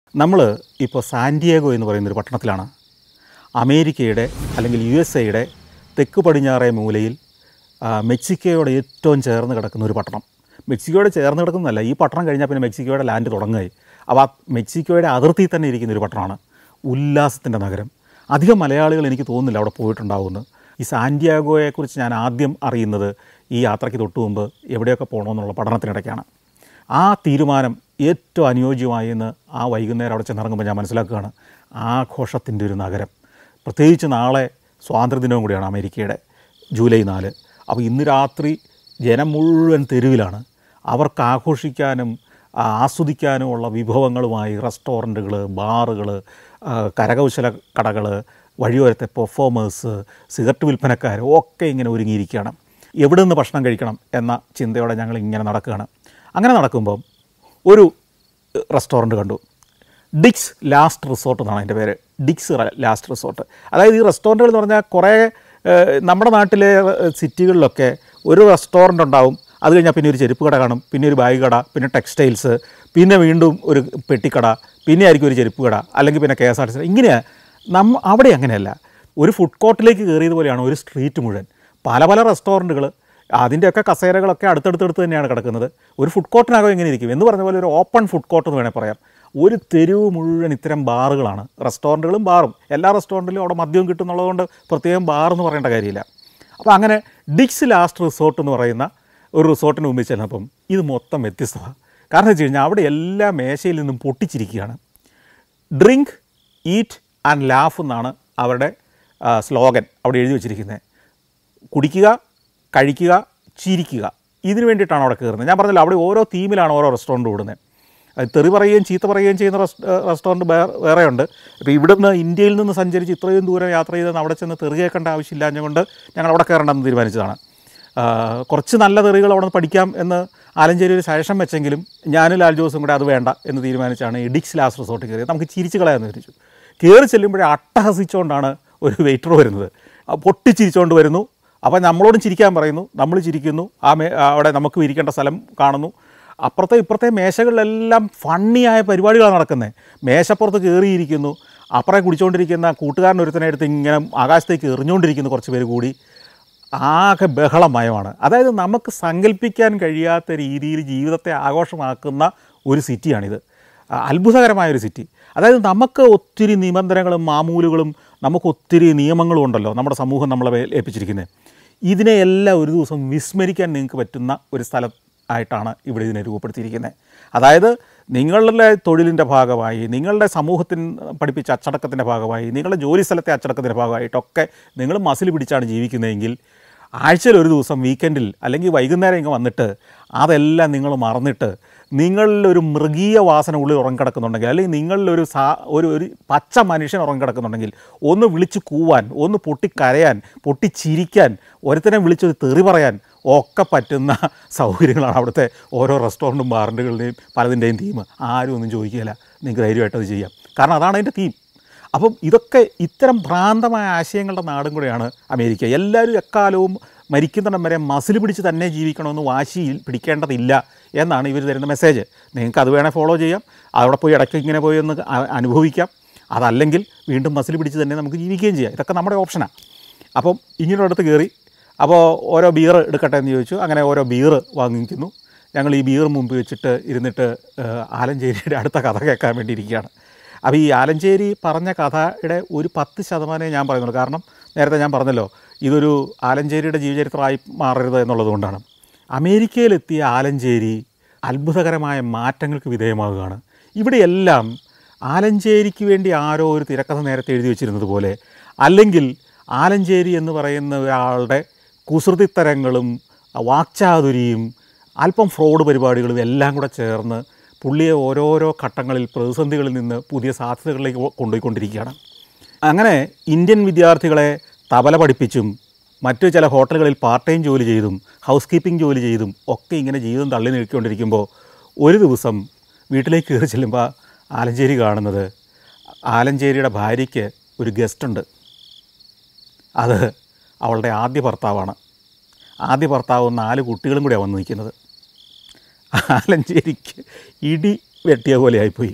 നമ്മൾ ഇപ്പോൾ സാന്റിയാഗോ എന്ന് പറയുന്നൊരു പട്ടണത്തിലാണ് അമേരിക്കയുടെ അല്ലെങ്കിൽ യു എസ് എയുടെ തെക്ക് പടിഞ്ഞാറേ മൂലയിൽ ആ, മെക്സിക്കോയോട് ഏറ്റവും ചേർന്ന് കിടക്കുന്ന ഒരു പട്ടണം മെക്സിക്കോയോട് ചേർന്ന് കിടക്കുന്നതല്ല ഈ പട്ടണം കഴിഞ്ഞാൽ പിന്നെ മെക്സിക്കോയുടെ ലാൻഡ് തുടങ്ങുകയായി അപ്പോൾ ആ മെക്സിക്കോയുടെ അതിർത്തിയിൽ തന്നെ ഇരിക്കുന്ന ഒരു പട്ടണമാണ് ഉല്ലാസത്തിൻ്റെ നഗരം അധികം മലയാളികൾ എനിക്ക് തോന്നുന്നില്ല അവിടെ പോയിട്ടുണ്ടാവുമെന്ന് ഈ സാന്റിയാഗോയെക്കുറിച്ച് ഞാൻ ആദ്യം അറിയുന്നത് ഈ യാത്രയ്ക്ക് തൊട്ട് മുമ്പ് എവിടെയൊക്കെ പോകണമെന്നുള്ള പഠനത്തിനിടയ്ക്കാണ് ആ തീരുമാനം ഏറ്റവും അനുയോജ്യമായി എന്ന് ആ വൈകുന്നേരം അവിടെ ചെന്നിറങ്ങുമ്പോൾ ഞാൻ മനസ്സിലാക്കുകയാണ് ആഘോഷത്തിൻ്റെ ഒരു നഗരം പ്രത്യേകിച്ച് നാളെ സ്വാതന്ത്ര്യദിനവും കൂടിയാണ് അമേരിക്കയുടെ ജൂലൈ നാല് അപ്പോൾ ഇന്ന് രാത്രി ജനം മുഴുവൻ തെരുവിലാണ് അവർക്ക് ആഘോഷിക്കാനും ആ, ആസ്വദിക്കാനുമുള്ള വിഭവങ്ങളുമായി റെസ്റ്റോറൻറ്റുകൾ ബാറുകൾ കരകൗശല കടകൾ വഴിയോരത്തെ പെർഫോമേഴ്സ് സിഗരറ്റ് വിൽപ്പനക്കാർ ഒക്കെ ഇങ്ങനെ ഒരുങ്ങിയിരിക്കുകയാണ് എവിടെ നിന്ന് ഭക്ഷണം കഴിക്കണം എന്ന ചിന്തയോടെ ഞങ്ങൾ ഇങ്ങനെ നടക്കുകയാണ് അങ്ങനെ നടക്കുമ്പം ഒരു റെസ്റ്റോറൻറ്റ് കണ്ടു ഡിക്സ് ലാസ്റ്റ് റിസോർട്ട് എന്നാണ് അതിൻ്റെ പേര് ഡിക്സ് ലാസ്റ്റ് റിസോർട്ട് അതായത് ഈ റെസ്റ്റോറൻറ്റുകൾ എന്ന് പറഞ്ഞാൽ കുറേ ഏഹ്, നമ്മുടെ നാട്ടിലെ ഏഹ്, സിറ്റികളിലൊക്കെ ഒരു റെസ്റ്റോറൻ്റ് ഉണ്ടാവും അത് കഴിഞ്ഞാൽ പിന്നെ ഒരു ചെരുപ്പ് കട കാണും പിന്നെ ഒരു ബാഗ് കട പിന്നെ ടെക്സ്റ്റൈൽസ് പിന്നെ വീണ്ടും ഒരു പെട്ടിക്കട പിന്നെ ആയിരിക്കും ഒരു ചെരുപ്പ് കട അല്ലെങ്കിൽ പിന്നെ K S R T C ഇങ്ങനെ നമ്മ അവിടെ അങ്ങനെയല്ല ഒരു ഫുഡ് കോർട്ടിലേക്ക് കയറിയതുപോലെയാണ് ഒരു സ്ട്രീറ്റ് മുഴുവൻ പല പല റെസ്റ്റോറൻറ്റുകൾ അതിൻ്റെയൊക്കെ കസേരകളൊക്കെ അടുത്തടുത്തടുത്ത് തന്നെയാണ് കിടക്കുന്നത് ഒരു ഫുഡ് കോർട്ടിനകം എങ്ങനെ ഇരിക്കും എന്ന് പറഞ്ഞ പോലെ ഒരു ഓപ്പൺ ഫുഡ് കോർട്ട് എന്ന് വേണേൽ പറയാം ഒരു തെരുവ് മുഴുവൻ ഇത്തരം ബാറുകളാണ് റെസ്റ്റോറൻറ്റുകളും ബാറും എല്ലാ റെസ്റ്റോറൻറ്റിലും അവിടെ മദ്യവും കിട്ടുന്നുള്ളതുകൊണ്ട് പ്രത്യേകം ബാർ എന്ന് പറയേണ്ട കാര്യമില്ല അപ്പോൾ അങ്ങനെ ഡിക്സ് ലാസ്റ്റ് റിസോർട്ട് എന്ന് പറയുന്ന ഒരു റിസോർട്ടിന് മുമ്പിൽ ചെന്നപ്പം ഇത് മൊത്തം വ്യത്യസ്തമാണ് കാരണം വെച്ച് കഴിഞ്ഞാൽ അവിടെ എല്ലാ മേശയിൽ നിന്നും പൊട്ടിച്ചിരിക്കുകയാണ് ഡ്രിങ്ക് ഈറ്റ് ആൻഡ് ലാഫ് എന്നാണ് അവരുടെ സ്ലോഗൻ അവിടെ എഴുതി വച്ചിരിക്കുന്നത് കുടിക്കുക കഴിക്കുക ചിരിക്കുക ഇതിന് വേണ്ടിയിട്ടാണ് അവിടെ കയറുന്നത് ഞാൻ പറഞ്ഞല്ലോ അവിടെ ഓരോ തീമിലാണ് ഓരോ റെസ്റ്റോറൻറ്റ് ഓടുന്നത് അത് തെറി പറയുകയും ചീത്ത പറയുകയും ചെയ്യുന്ന റെസ്റ്റ് റെസ്റ്റോറൻറ്റ് വേറെ വേറെയുണ്ട് ഇപ്പോൾ ഇവിടുന്ന് ഇന്ത്യയിൽ നിന്ന് സഞ്ചരിച്ച് ഇത്രയും ദൂരം യാത്ര ചെയ്ത് അവിടെ ചെന്ന് തെറി കേൾക്കേണ്ട ആവശ്യമില്ലാഞ്ഞുകൊണ്ട് ഞങ്ങൾ അവിടെ കയറേണ്ടെന്ന് തീരുമാനിച്ചതാണ് ആ, കുറച്ച് നല്ല തെറികൾ അവിടെ നിന്ന് പഠിക്കാം എന്ന് ആലഞ്ചേരി ഒരു സജഷൻ വെച്ചെങ്കിലും ഞാനും ലാൽ ജോസും കൂടെ അത് വേണ്ട എന്ന് തീരുമാനിച്ചാണ് ഈ ഡിക്സ് ലാസ്റ്റ് റിസോർട്ട് കയറിയത് നമുക്ക് ചിരിച്ച് കളയാമെന്ന് വിചാരിച്ചു കയറി ചെല്ലുമ്പോഴേ അട്ടഹസിച്ചുകൊണ്ടാണ് ഒരു വെയിറ്റർ വരുന്നത് ആ പൊട്ടിച്ചിരിച്ചുകൊണ്ട് വരുന്നു അപ്പോൾ നമ്മളോടും ചിരിക്കാൻ പറയുന്നു നമ്മൾ ചിരിക്കുന്നു ആ മേ ആ അവിടെ നമുക്ക് ഇരിക്കേണ്ട സ്ഥലം കാണുന്നു അപ്പുറത്തെ ഇപ്പുറത്തെ മേശകളിലെല്ലാം ഫണ്ണിയായ പരിപാടികളാണ് നടക്കുന്നത് മേശപ്പുറത്ത് കയറിയിരിക്കുന്നു അപ്പുറം കുടിച്ചുകൊണ്ടിരിക്കുന്ന കൂട്ടുകാരൻ ഒരുത്തനെ എടുത്ത് ഇങ്ങനെ ആകാശത്തേക്ക് എറിഞ്ഞുകൊണ്ടിരിക്കുന്നു കുറച്ച് പേര് കൂടി ആകെ ബഹളമയമാണ് അതായത് നമുക്ക് സങ്കല്പിക്കാൻ കഴിയാത്ത രീതിയിൽ ജീവിതത്തെ ആഘോഷമാക്കുന്ന ഒരു സിറ്റിയാണിത് ആ, അത്ഭുതകരമായ ഒരു സിറ്റി അതായത് നമുക്ക് ഒത്തിരി നിബന്ധനകളും മാമൂലുകളും നമുക്ക് ഒത്തിരി നിയമങ്ങളും ഉണ്ടല്ലോ നമ്മുടെ സമൂഹം നമ്മളെ മേൽ ഏൽപ്പിച്ചിരിക്കുന്നത് ഇതിനെയെല്ലാം ഒരു ദിവസം വിസ്മരിക്കാൻ നിങ്ങൾക്ക് പറ്റുന്ന ഒരു സ്ഥലം ആയിട്ടാണ് ഇവിടെ ഇതിനെ രൂപപ്പെടുത്തിയിരിക്കുന്നത് അതായത് നിങ്ങളുടെ തൊഴിലിൻ്റെ ഭാഗമായി നിങ്ങളുടെ സമൂഹത്തിന് പഠിപ്പിച്ച അച്ചടക്കത്തിൻ്റെ ഭാഗമായി നിങ്ങളുടെ ജോലി സ്ഥലത്തെ അച്ചടക്കത്തിൻ്റെ ഭാഗമായിട്ടൊക്കെ നിങ്ങൾ മസിൽ പിടിച്ചാണ് ജീവിക്കുന്നതെങ്കിൽ ആഴ്ചയിൽ ഒരു ദിവസം വീക്കെൻഡിൽ അല്ലെങ്കിൽ വൈകുന്നേരം ഇങ്ങ് വന്നിട്ട് അതെല്ലാം നിങ്ങൾ മറന്നിട്ട് നിങ്ങളിൽ ഒരു മൃഗീയ വാസന ഉള്ളിൽ ഉറങ്ങിക്കിടക്കുന്നുണ്ടെങ്കിൽ അല്ലെങ്കിൽ നിങ്ങളിലൊരു സാ ഒരു ഒരു പച്ച മനുഷ്യൻ ഉറങ്ങിക്കിടക്കുന്നുണ്ടെങ്കിൽ ഒന്ന് വിളിച്ച് കൂവാൻ ഒന്ന് പൊട്ടിക്കരയാൻ പൊട്ടിച്ചിരിക്കാൻ ഒരുത്തനെ വിളിച്ചൊരു തെറി പറയാൻ ഒക്കെ പറ്റുന്ന സൗകര്യങ്ങളാണ് അവിടുത്തെ ഓരോ റെസ്റ്റോറൻറ്റും ബാറിൻ്റെകളുടെയും പലതിൻ്റെയും തീം ആരും ഒന്നും ചോദിക്കുകയില്ല നിങ്ങൾക്ക് ധൈര്യമായിട്ട് അത് ചെയ്യാം കാരണം അതാണ് അതിൻ്റെ തീം അപ്പം ഇതൊക്കെ ഇത്തരം ഭ്രാന്തമായ ആശയങ്ങളുടെ നാടും കൂടെയാണ് അമേരിക്ക എല്ലാവരും എക്കാലവും മരിക്കുന്നിടം വരെ മസിൽ പിടിച്ച് തന്നെ ജീവിക്കണമെന്ന് വാശിയിൽ പിടിക്കേണ്ടതില്ല എന്നാണ് ഇവർ തരുന്ന മെസ്സേജ് നിങ്ങൾക്ക് അത് വേണേൽ ഫോളോ ചെയ്യാം അവിടെ പോയി ഇടയ്ക്ക് ഇങ്ങനെ പോയി ഒന്ന് അ- അനുഭവിക്കാം അതല്ലെങ്കിൽ വീണ്ടും മസിൽ പിടിച്ച് തന്നെ നമുക്ക് ജീവിക്കുകയും ചെയ്യാം ഇതൊക്കെ നമ്മുടെ ഓപ്ഷനാണ് അപ്പം ഇങ്ങനെ അടുത്ത് കയറി അപ്പോൾ ഓരോ ബിയർ എടുക്കട്ടെ എന്ന് ചോദിച്ചു അങ്ങനെ ഓരോ ബിയർ വാങ്ങിക്കുന്നു ഞങ്ങൾ ഈ ബിയർ മുമ്പ് വെച്ചിട്ട് ഇരുന്നിട്ട് ഏഹ്, ആലഞ്ചേരിയുടെ അടുത്ത കഥ കേൾക്കാൻ വേണ്ടി ഇരിക്കുകയാണ് അപ്പോൾ ഈ ആലഞ്ചേരി പറഞ്ഞ കഥയുടെ ഒരു പത്ത് ശതമാനമേ ഞാൻ പറയുന്നുള്ളൂ കാരണം നേരത്തെ ഞാൻ പറഞ്ഞല്ലോ ഇതൊരു ആലഞ്ചേരിയുടെ ജീവചരിത്രമായി മാറരുത് എന്നുള്ളതുകൊണ്ടാണ് അമേരിക്കയിലെത്തിയ ആലഞ്ചേരി അത്ഭുതകരമായ മാറ്റങ്ങൾക്ക് വിധേയമാവുകയാണ് ഇവിടെയെല്ലാം ആലഞ്ചേരിക്ക് വേണ്ടി ആരോ ഒരു തിരക്കഥ നേരത്തെ എഴുതി വെച്ചിരുന്നത് പോലെ അല്ലെങ്കിൽ ആലഞ്ചേരി എന്ന് പറയുന്ന ഒരാളുടെ കുസൃതിത്തരങ്ങളും വാക്ചാതുരിയും അല്പം ഫ്രോഡ് പരിപാടികളും എല്ലാം കൂടെ ചേർന്ന് പുള്ളിയെ ഓരോരോ ഘട്ടങ്ങളിൽ പ്രതിസന്ധികളിൽ നിന്ന് പുതിയ സാധ്യതകളിലേക്ക് കൊ- കൊണ്ടുപോയിക്കൊണ്ടിരിക്കുകയാണ് അങ്ങനെ ഇന്ത്യൻ വിദ്യാർത്ഥികളെ തബല പഠിപ്പിച്ചും മറ്റു ചില ഹോട്ടലുകളിൽ പാർട്ട് ടൈം ജോലി ചെയ്തും ഹൗസ് കീപ്പിംഗ് ജോലി ചെയ്തും ഒക്കെ ഇങ്ങനെ ജീവിതം തള്ളി നീക്കിക്കൊണ്ടിരിക്കുമ്പോൾ ഒരു ദിവസം വീട്ടിലേക്ക് കയറി ചെല്ലുമ്പോൾ ആലഞ്ചേരി കാണുന്നത് ആലഞ്ചേരിയുടെ ഭാര്യയ്ക്ക് ഒരു ഗസ്റ്റുണ്ട് അത് അവളുടെ ആദ്യ ഭർത്താവാണ് ആദ്യ ഭർത്താവും നാല് കുട്ടികളും കൂടെയാണ് വന്ന് നിൽക്കുന്നത് ആലഞ്ചേരിക്ക് ഇടി വെട്ടിയ പോലെ ആയിപ്പോയി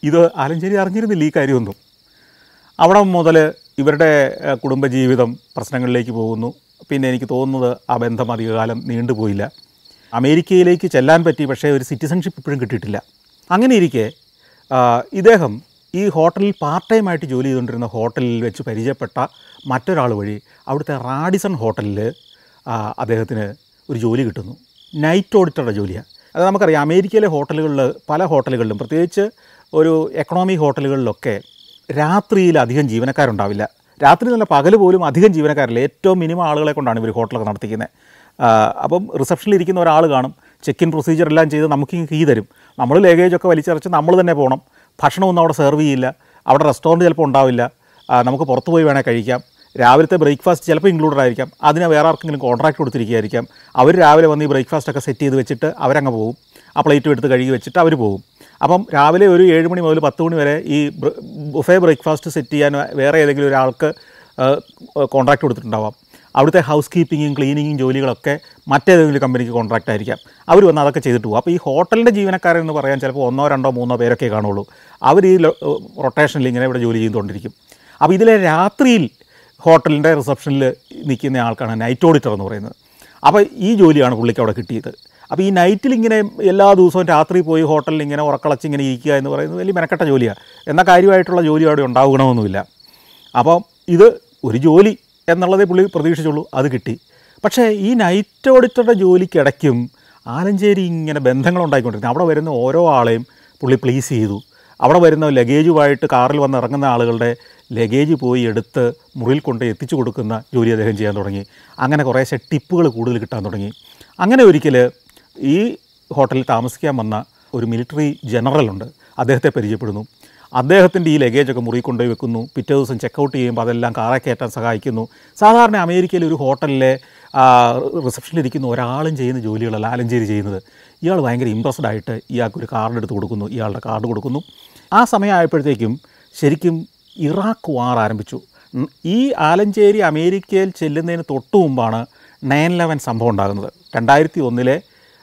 ഇത് ആലഞ്ചേരി അറിഞ്ഞിരുന്നില്ല ഈ കാര്യമൊന്നും അവിടെ മുതൽ ഇവരുടെ ഏഹ്, കുടുംബജീവിതം പ്രശ്നങ്ങളിലേക്ക് പോകുന്നു പിന്നെ എനിക്ക് തോന്നുന്നത് ആ ബന്ധം അധികകാലം നീണ്ടുപോയില്ല അമേരിക്കയിലേക്ക് ചെല്ലാൻ പറ്റി പക്ഷേ ഒരു സിറ്റിസൺഷിപ്പ് ഇപ്പോഴും കിട്ടിയിട്ടില്ല അങ്ങനെ ഇരിക്കെ ആ, ഇദ്ദേഹം ഈ ഹോട്ടലിൽ പാർട്ട് ടൈം ആയിട്ട് ജോലി ചെയ്തുകൊണ്ടിരുന്ന ഹോട്ടലിൽ വെച്ച് പരിചയപ്പെട്ട മറ്റൊരാൾ വഴി അവിടുത്തെ റാഡിസൺ ഹോട്ടലിൽ ആ, അദ്ദേഹത്തിന് ഒരു ജോലി കിട്ടുന്നു നൈറ്റ് ഓഡിറ്ററുടെ ജോലിയാണ് അത് നമുക്കറിയാം അമേരിക്കയിലെ ഹോട്ടലുകളിൽ പല ഹോട്ടലുകളിലും പ്രത്യേകിച്ച് ഒരു എക്കണോമി ഹോട്ടലുകളിലൊക്കെ രാത്രിയിൽ അധികം ജീവനക്കാരുണ്ടാവില്ല രാത്രി നല്ല പകൽ പോലും അധികം ജീവനക്കാരില്ല ഏറ്റവും മിനിമം ആളുകളെ കൊണ്ടാണ് ഇവർ ഹോട്ടലൊക്കെ നടത്തിക്കുന്നത് ആ, അപ്പം റിസപ്ഷനിൽ ഇരിക്കുന്ന ഒരാൾ കാണും ചെക്ക് ഇൻ പ്രൊസീജിയർ എല്ലാം ചെയ്ത് നമുക്ക് കീ തരും നമ്മൾ ലഗേജൊക്കെ വലിച്ചടച്ച് നമ്മൾ തന്നെ പോകണം ഭക്ഷണമൊന്നും അവിടെ സെർവ് ചെയ്യില്ല അവിടെ റെസ്റ്റോറൻറ്റ് ചിലപ്പോൾ ഉണ്ടാവില്ല ആ, നമുക്ക് പുറത്ത് പോയി വേണേൽ കഴിക്കാം രാവിലത്തെ ബ്രേക്ക്ഫാസ്റ്റ് ചിലപ്പോൾ ഇൻക്ലൂഡഡ് ആയിരിക്കാം അതിന് വേറെ ആർക്കെങ്കിലും കോൺട്രാക്ട് കൊടുത്തിരിക്കുകയായിരിക്കാം അവർ രാവിലെ വന്ന് ഈ ബ്രേക്ക്ഫാസ്റ്റ് ഒക്കെ സെറ്റ് ചെയ്ത് വെച്ചിട്ട് അവരങ്ങ് പോകും ആ പ്ലേറ്റും എടുത്ത് കഴുകി വെച്ചിട്ട് അവർ പോകും അപ്പം രാവിലെ ഒരു ഏഴ് മണി മുതൽ പത്ത് മണി വരെ ഈ ബുഫേ ബ്രേക്ക്ഫാസ്റ്റ് സെറ്റ് ചെയ്യാൻ വേറെ ഏതെങ്കിലും ഒരാൾക്ക് കോൺട്രാക്ട് കൊടുത്തിട്ടുണ്ടാവാം അവിടുത്തെ ഹൗസ് കീപ്പിങ്ങും ക്ലീനിങ്ങും ജോലികളൊക്കെ മറ്റേതെങ്കിലും കമ്പനിക്ക് കോൺട്രാക്റ്റ് ആയിരിക്കാം അവർ വന്ന് അതൊക്കെ ചെയ്തിട്ട് പോകും അപ്പോൾ ഈ ഹോട്ടലിൻ്റെ ജീവനക്കാരെന്ന് പറയാൻ ചിലപ്പോൾ ഒന്നോ രണ്ടോ മൂന്നോ പേരൊക്കെ കാണുള്ളൂ അവർ ഈ റൊട്ടേഷനിൽ ഇങ്ങനെ ഇവിടെ ജോലി ചെയ്തുകൊണ്ടിരിക്കും അപ്പോൾ ഇതിലെ രാത്രിയിൽ ഹോട്ടലിൻ്റെ റിസപ്ഷനിൽ നിൽക്കുന്ന ആൾക്കാണ് നൈറ്റ് ഓഡിറ്റർ എന്ന് പറയുന്നത് അപ്പോൾ ഈ ജോലിയാണ് പുള്ളിക്ക് അവിടെ കിട്ടിയത് അപ്പോൾ ഈ നൈറ്റിൽ ഇങ്ങനെ എല്ലാ ദിവസവും രാത്രി പോയി ഹോട്ടലിൽ ഇങ്ങനെ ഉറക്കളച്ച് ഇങ്ങനെ ഇരിക്കുക എന്ന് പറയുന്നത് വലിയ മെനക്കെട്ട ജോലിയാണ് എന്നാൽ കാര്യമായിട്ടുള്ള ജോലി അവിടെ ഉണ്ടാകണമെന്നുമില്ല അപ്പം ഇത് ഒരു ജോലി എന്നുള്ളതേ പുള്ളി പ്രതീക്ഷിച്ചുള്ളൂ അത് കിട്ടി പക്ഷേ ഈ നൈറ്റ് ഓഡിറ്ററുടെ ജോലിക്കിടയ്ക്കും ആലഞ്ചേരി ഇങ്ങനെ ബന്ധങ്ങൾ ഉണ്ടായിക്കൊണ്ടിരുന്നു അവിടെ വരുന്ന ഓരോ ആളെയും പുള്ളി പ്ലീസ് ചെയ്തു അവിടെ വരുന്ന ലഗേജുമായിട്ട് കാറിൽ വന്ന് ഇറങ്ങുന്ന ആളുകളുടെ ലഗേജ് പോയി എടുത്ത് മുറിയിൽ കൊണ്ട് എത്തിച്ചു കൊടുക്കുന്ന ജോലി അദ്ദേഹം ചെയ്യാൻ തുടങ്ങി അങ്ങനെ കുറേശ്ശെ ടിപ്പുകൾ കൂടുതൽ കിട്ടാൻ തുടങ്ങി അങ്ങനെ ഒരിക്കൽ ഈ ഹോട്ടലിൽ താമസിക്കാൻ വന്ന ഒരു മിലിറ്ററി ജനറലുണ്ട് അദ്ദേഹത്തെ പരിചയപ്പെടുന്നു അദ്ദേഹത്തിൻ്റെ ഈ ലഗേജൊക്കെ മുറി കൊണ്ടുപോയി വെക്കുന്നു പിറ്റേ ദിവസം ചെക്കൗട്ട് ചെയ്യുമ്പോൾ അതെല്ലാം കാറെ കയറ്റാൻ സഹായിക്കുന്നു സാധാരണ അമേരിക്കയിൽ ഒരു ഹോട്ടലിലെ റിസപ്ഷനിലിരിക്കുന്ന ഒരാളും ചെയ്യുന്ന ജോലികളല്ല ആലഞ്ചേരി ചെയ്യുന്നത് ഇയാൾ ഭയങ്കര ഇമ്പ്രസ്ഡ് ആയിട്ട് ഇയാൾക്ക് ഒരു കാർഡ് എടുത്ത് കൊടുക്കുന്നു ഇയാളുടെ കാർഡ് കൊടുക്കുന്നു ആ സമയമായപ്പോഴത്തേക്കും ശരിക്കും ഇറാഖ് വാർ ആരംഭിച്ചു ഉം, ഈ ആലഞ്ചേരി അമേരിക്കയിൽ ചെല്ലുന്നതിന് തൊട്ടു മുമ്പാണ് നയൻ ലെവൻ സംഭവം ഉണ്ടാകുന്നത് രണ്ടായിരത്തി ഒന്നിലെ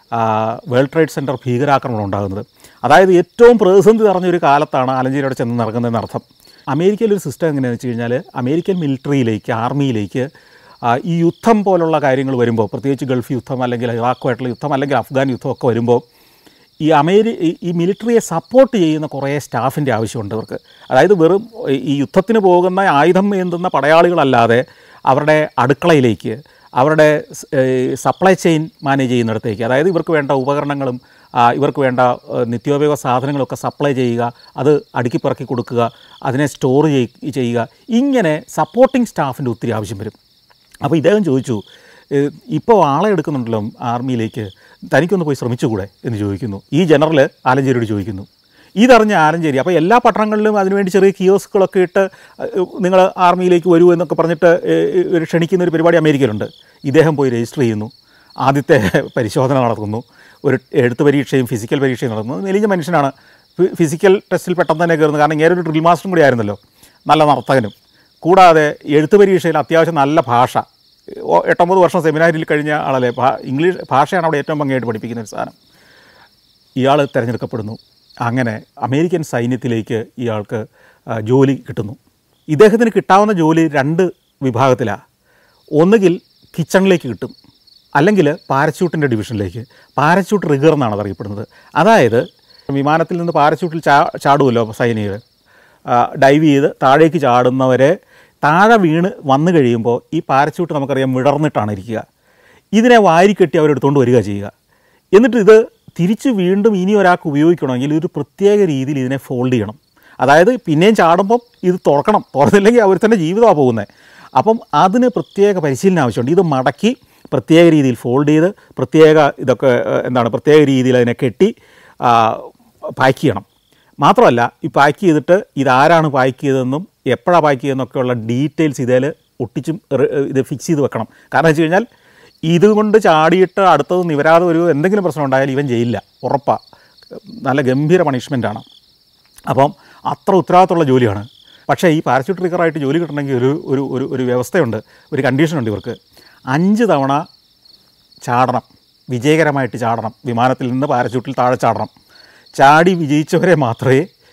വേൾഡ് ട്രേഡ് സെൻറ്റർ ഭീകരാക്രമണം ഉണ്ടാകുന്നത് അതായത് ഏറ്റവും പ്രതിസന്ധി നിറഞ്ഞൊരു കാലത്താണ് ആലഞ്ചേരി അവിടെ ചെന്ന് ഇറങ്ങുന്നതെന്ന് അർത്ഥം അമേരിക്കയിൽ ഒരു സിസ്റ്റം എങ്ങനെയാണെന്ന് വെച്ച് കഴിഞ്ഞാൽ അമേരിക്കൻ മിലിറ്ററിയിലേക്ക് ആർമിയിലേക്ക് ആ, ഈ യുദ്ധം പോലുള്ള കാര്യങ്ങൾ വരുമ്പോൾ പ്രത്യേകിച്ച് ഗൾഫ് യുദ്ധം അല്ലെങ്കിൽ ഇറാഖുമായിട്ടുള്ള യുദ്ധം അല്ലെങ്കിൽ അഫ്ഗാൻ യുദ്ധമൊക്കെ വരുമ്പോൾ ഈ അമേരി ഈ- ഈ മിലിറ്ററിയെ സപ്പോർട്ട് ചെയ്യുന്ന കുറേ സ്റ്റാഫിൻ്റെ ആവശ്യമുണ്ട് ഇവർക്ക് അതായത് വെറും ഈ യുദ്ധത്തിന് പോകുന്ന ആയുധം ഏന്തുന്ന പടയാളികളല്ലാതെ അവരുടെ അടുക്കളയിലേക്ക് അവരുടെ സ്- ഏഹ് സപ്ലൈ ചെയിൻ മാനേജ് ചെയ്യുന്നിടത്തേക്ക് അതായത് ഇവർക്ക് വേണ്ട ഉപകരണങ്ങളും ആ, ഇവർക്ക് വേണ്ട ഏഹ് നിത്യോപയോഗ സാധനങ്ങളൊക്കെ സപ്ലൈ ചെയ്യുക അത് അടുക്കിപ്പിറക്കി കൊടുക്കുക അതിനെ സ്റ്റോർ ചെയ്യുക ഇങ്ങനെ സപ്പോർട്ടിംഗ് സ്റ്റാഫിൻ്റെ ഒത്തിരി ആവശ്യം വരും അപ്പോൾ ഇദ്ദേഹം ചോദിച്ചു "ഏഹ്, ഇപ്പോൾ ആളെ എടുക്കുന്നുണ്ടല്ലോ ആർമിയിലേക്ക് തനിക്കൊന്ന് പോയി ശ്രമിച്ചുകൂടെ എന്ന് ചോദിക്കുന്നു ഈ ജനറൽ ആലഞ്ചേരിയോട് ചോദിക്കുന്നു ഇതറിഞ്ഞ ആലഞ്ചേരി അപ്പോൾ എല്ലാ പട്ടണങ്ങളിലും അതിനുവേണ്ടി ചെറിയ കിയോസ്കുകളൊക്കെ ഇട്ട് നിങ്ങൾ ആർമിയിലേക്ക് വരൂ എന്നൊക്കെ പറഞ്ഞിട്ട് ഏഹ്, ഒരു ക്ഷണിക്കുന്ന ഒരു പരിപാടി അമേരിക്കയിലുണ്ട് ഇദ്ദേഹം പോയി രജിസ്റ്റർ ചെയ്യുന്നു ആദ്യത്തെ പരിശോധന നടത്തുന്നു ഒരു എഴുത്ത് പരീക്ഷയും ഫിസിക്കൽ പരീക്ഷയും നടത്തുന്നു മെലിഞ്ഞ മനുഷ്യനാണ് ഫി- ഫിസിക്കൽ ടെസ്റ്റിൽ പെട്ടെന്ന് തന്നെ കയറുന്നത് കാരണം ഇങ്ങനെ ഒരു ഡ്രിൽ മാസ്റ്ററും കൂടി ആയിരുന്നല്ലോ നല്ല നർത്തകനും കൂടാതെ എഴുത്ത് പരീക്ഷയിൽ അത്യാവശ്യം നല്ല ഭാഷ ഓ- എട്ടൊമ്പത് വർഷം സെമിനാരിൽ കഴിഞ്ഞ ആളല്ലേ ഭാ- ഇംഗ്ലീഷ് ഭാഷയാണ് അവിടെ ഏറ്റവും ഭംഗിയായിട്ട് പഠിപ്പിക്കുന്ന ഒരു സാധനം ഇയാൾ തിരഞ്ഞെടുക്കപ്പെടുന്നു അങ്ങനെ അമേരിക്കൻ സൈന്യത്തിലേക്ക് ഇയാൾക്ക് ആ, ജോലി കിട്ടുന്നു ഇദ്ദേഹത്തിന് കിട്ടാവുന്ന ജോലി രണ്ട് വിഭാഗത്തിലാണ് ഒന്നുകിൽ കിച്ചണിലേക്ക് കിട്ടും അല്ലെങ്കിൽ പാരച്യൂട്ടിൻ്റെ ഡിവിഷനിലേക്ക് പാരച്യൂട്ട് റിഗർ എന്നാണ് അത് അറിയപ്പെടുന്നത് അതായത് വിമാനത്തിൽ നിന്ന് പാരച്യൂട്ടിൽ ചാ ചാടുമല്ലോ സൈനികർ ഡൈവ് ചെയ്ത് താഴേക്ക് ചാടുന്നവരെ താഴെ വീണ് വന്നു കഴിയുമ്പോൾ ഈ പാരച്യൂട്ട് നമുക്കറിയാം വിടർന്നിട്ടാണ് ഇരിക്കുക ഇതിനെ വാരിക്കെട്ടി അവരെടുത്തുകൊണ്ട് വരിക ചെയ്യുക എന്നിട്ട് ഇത് തിരിച്ച് വീണ്ടും ഇനി ഒരാൾക്ക് ഉപയോഗിക്കണമെങ്കിൽ ഒരു പ്രത്യേക രീതിയിൽ ഇതിനെ ഫോൾഡ് ചെയ്യണം അതായത് പിന്നെയും ചാടുമ്പം ഇത് തുറക്കണം തുറന്നില്ലെങ്കിൽ അവർ തന്നെ ജീവിതമാണ് പോകുന്നത് അപ്പം അതിന് പ്രത്യേക പരിശീലനം ആവശ്യമുണ്ട് ഇത് മടക്കി പ്രത്യേക രീതിയിൽ ഫോൾഡ് ചെയ്ത് പ്രത്യേക ഇതൊക്കെ ഏഹ്, എന്താണ് പ്രത്യേക രീതിയിൽ അതിനെ കെട്ടി പാക്ക് ചെയ്യണം മാത്രമല്ല ഈ പാക്ക് ചെയ്തിട്ട് ഇതാരാണ് പാക്ക് ചെയ്തതെന്നും എപ്പോഴാണ് പാക്ക് ചെയ്തതെന്നൊക്കെയുള്ള ഡീറ്റെയിൽസ് ഇതിൽ ഒട്ടിച്ചും റെ- ഇത് ഫിക്സ് ചെയ്ത് വെക്കണം കാരണം വെച്ച് കഴിഞ്ഞാൽ ഇതുകൊണ്ട് ചാടിയിട്ട് അടുത്തത് നിവരാതെ ഒരു എന്തെങ്കിലും പ്രശ്നം ഉണ്ടായാലും ഇവൻ ജയിലില്ല ഉറപ്പാണ് നല്ല ഗംഭീര പണിഷ്മെൻറ്റാണ് അപ്പം അത്ര ഉത്തരവാദിത്തമുള്ള ജോലിയാണ് പക്ഷേ ഈ പാരച്യൂട്ട് ട്രിഗറായിട്ട് ജോലി കിട്ടണമെങ്കിൽ ഒരു ഒരു ഒരു ഒരു വ്യവസ്ഥയുണ്ട് ഒരു കണ്ടീഷനുണ്ട് ഇവർക്ക് അഞ്ച് തവണ ചാടണം വിജയകരമായിട്ട് ചാടണം വിമാനത്തിൽ നിന്ന് പാരച്യൂട്ടിൽ താഴെ ചാടണം ചാടി വിജയിച്ചവരെ മാത്രമേ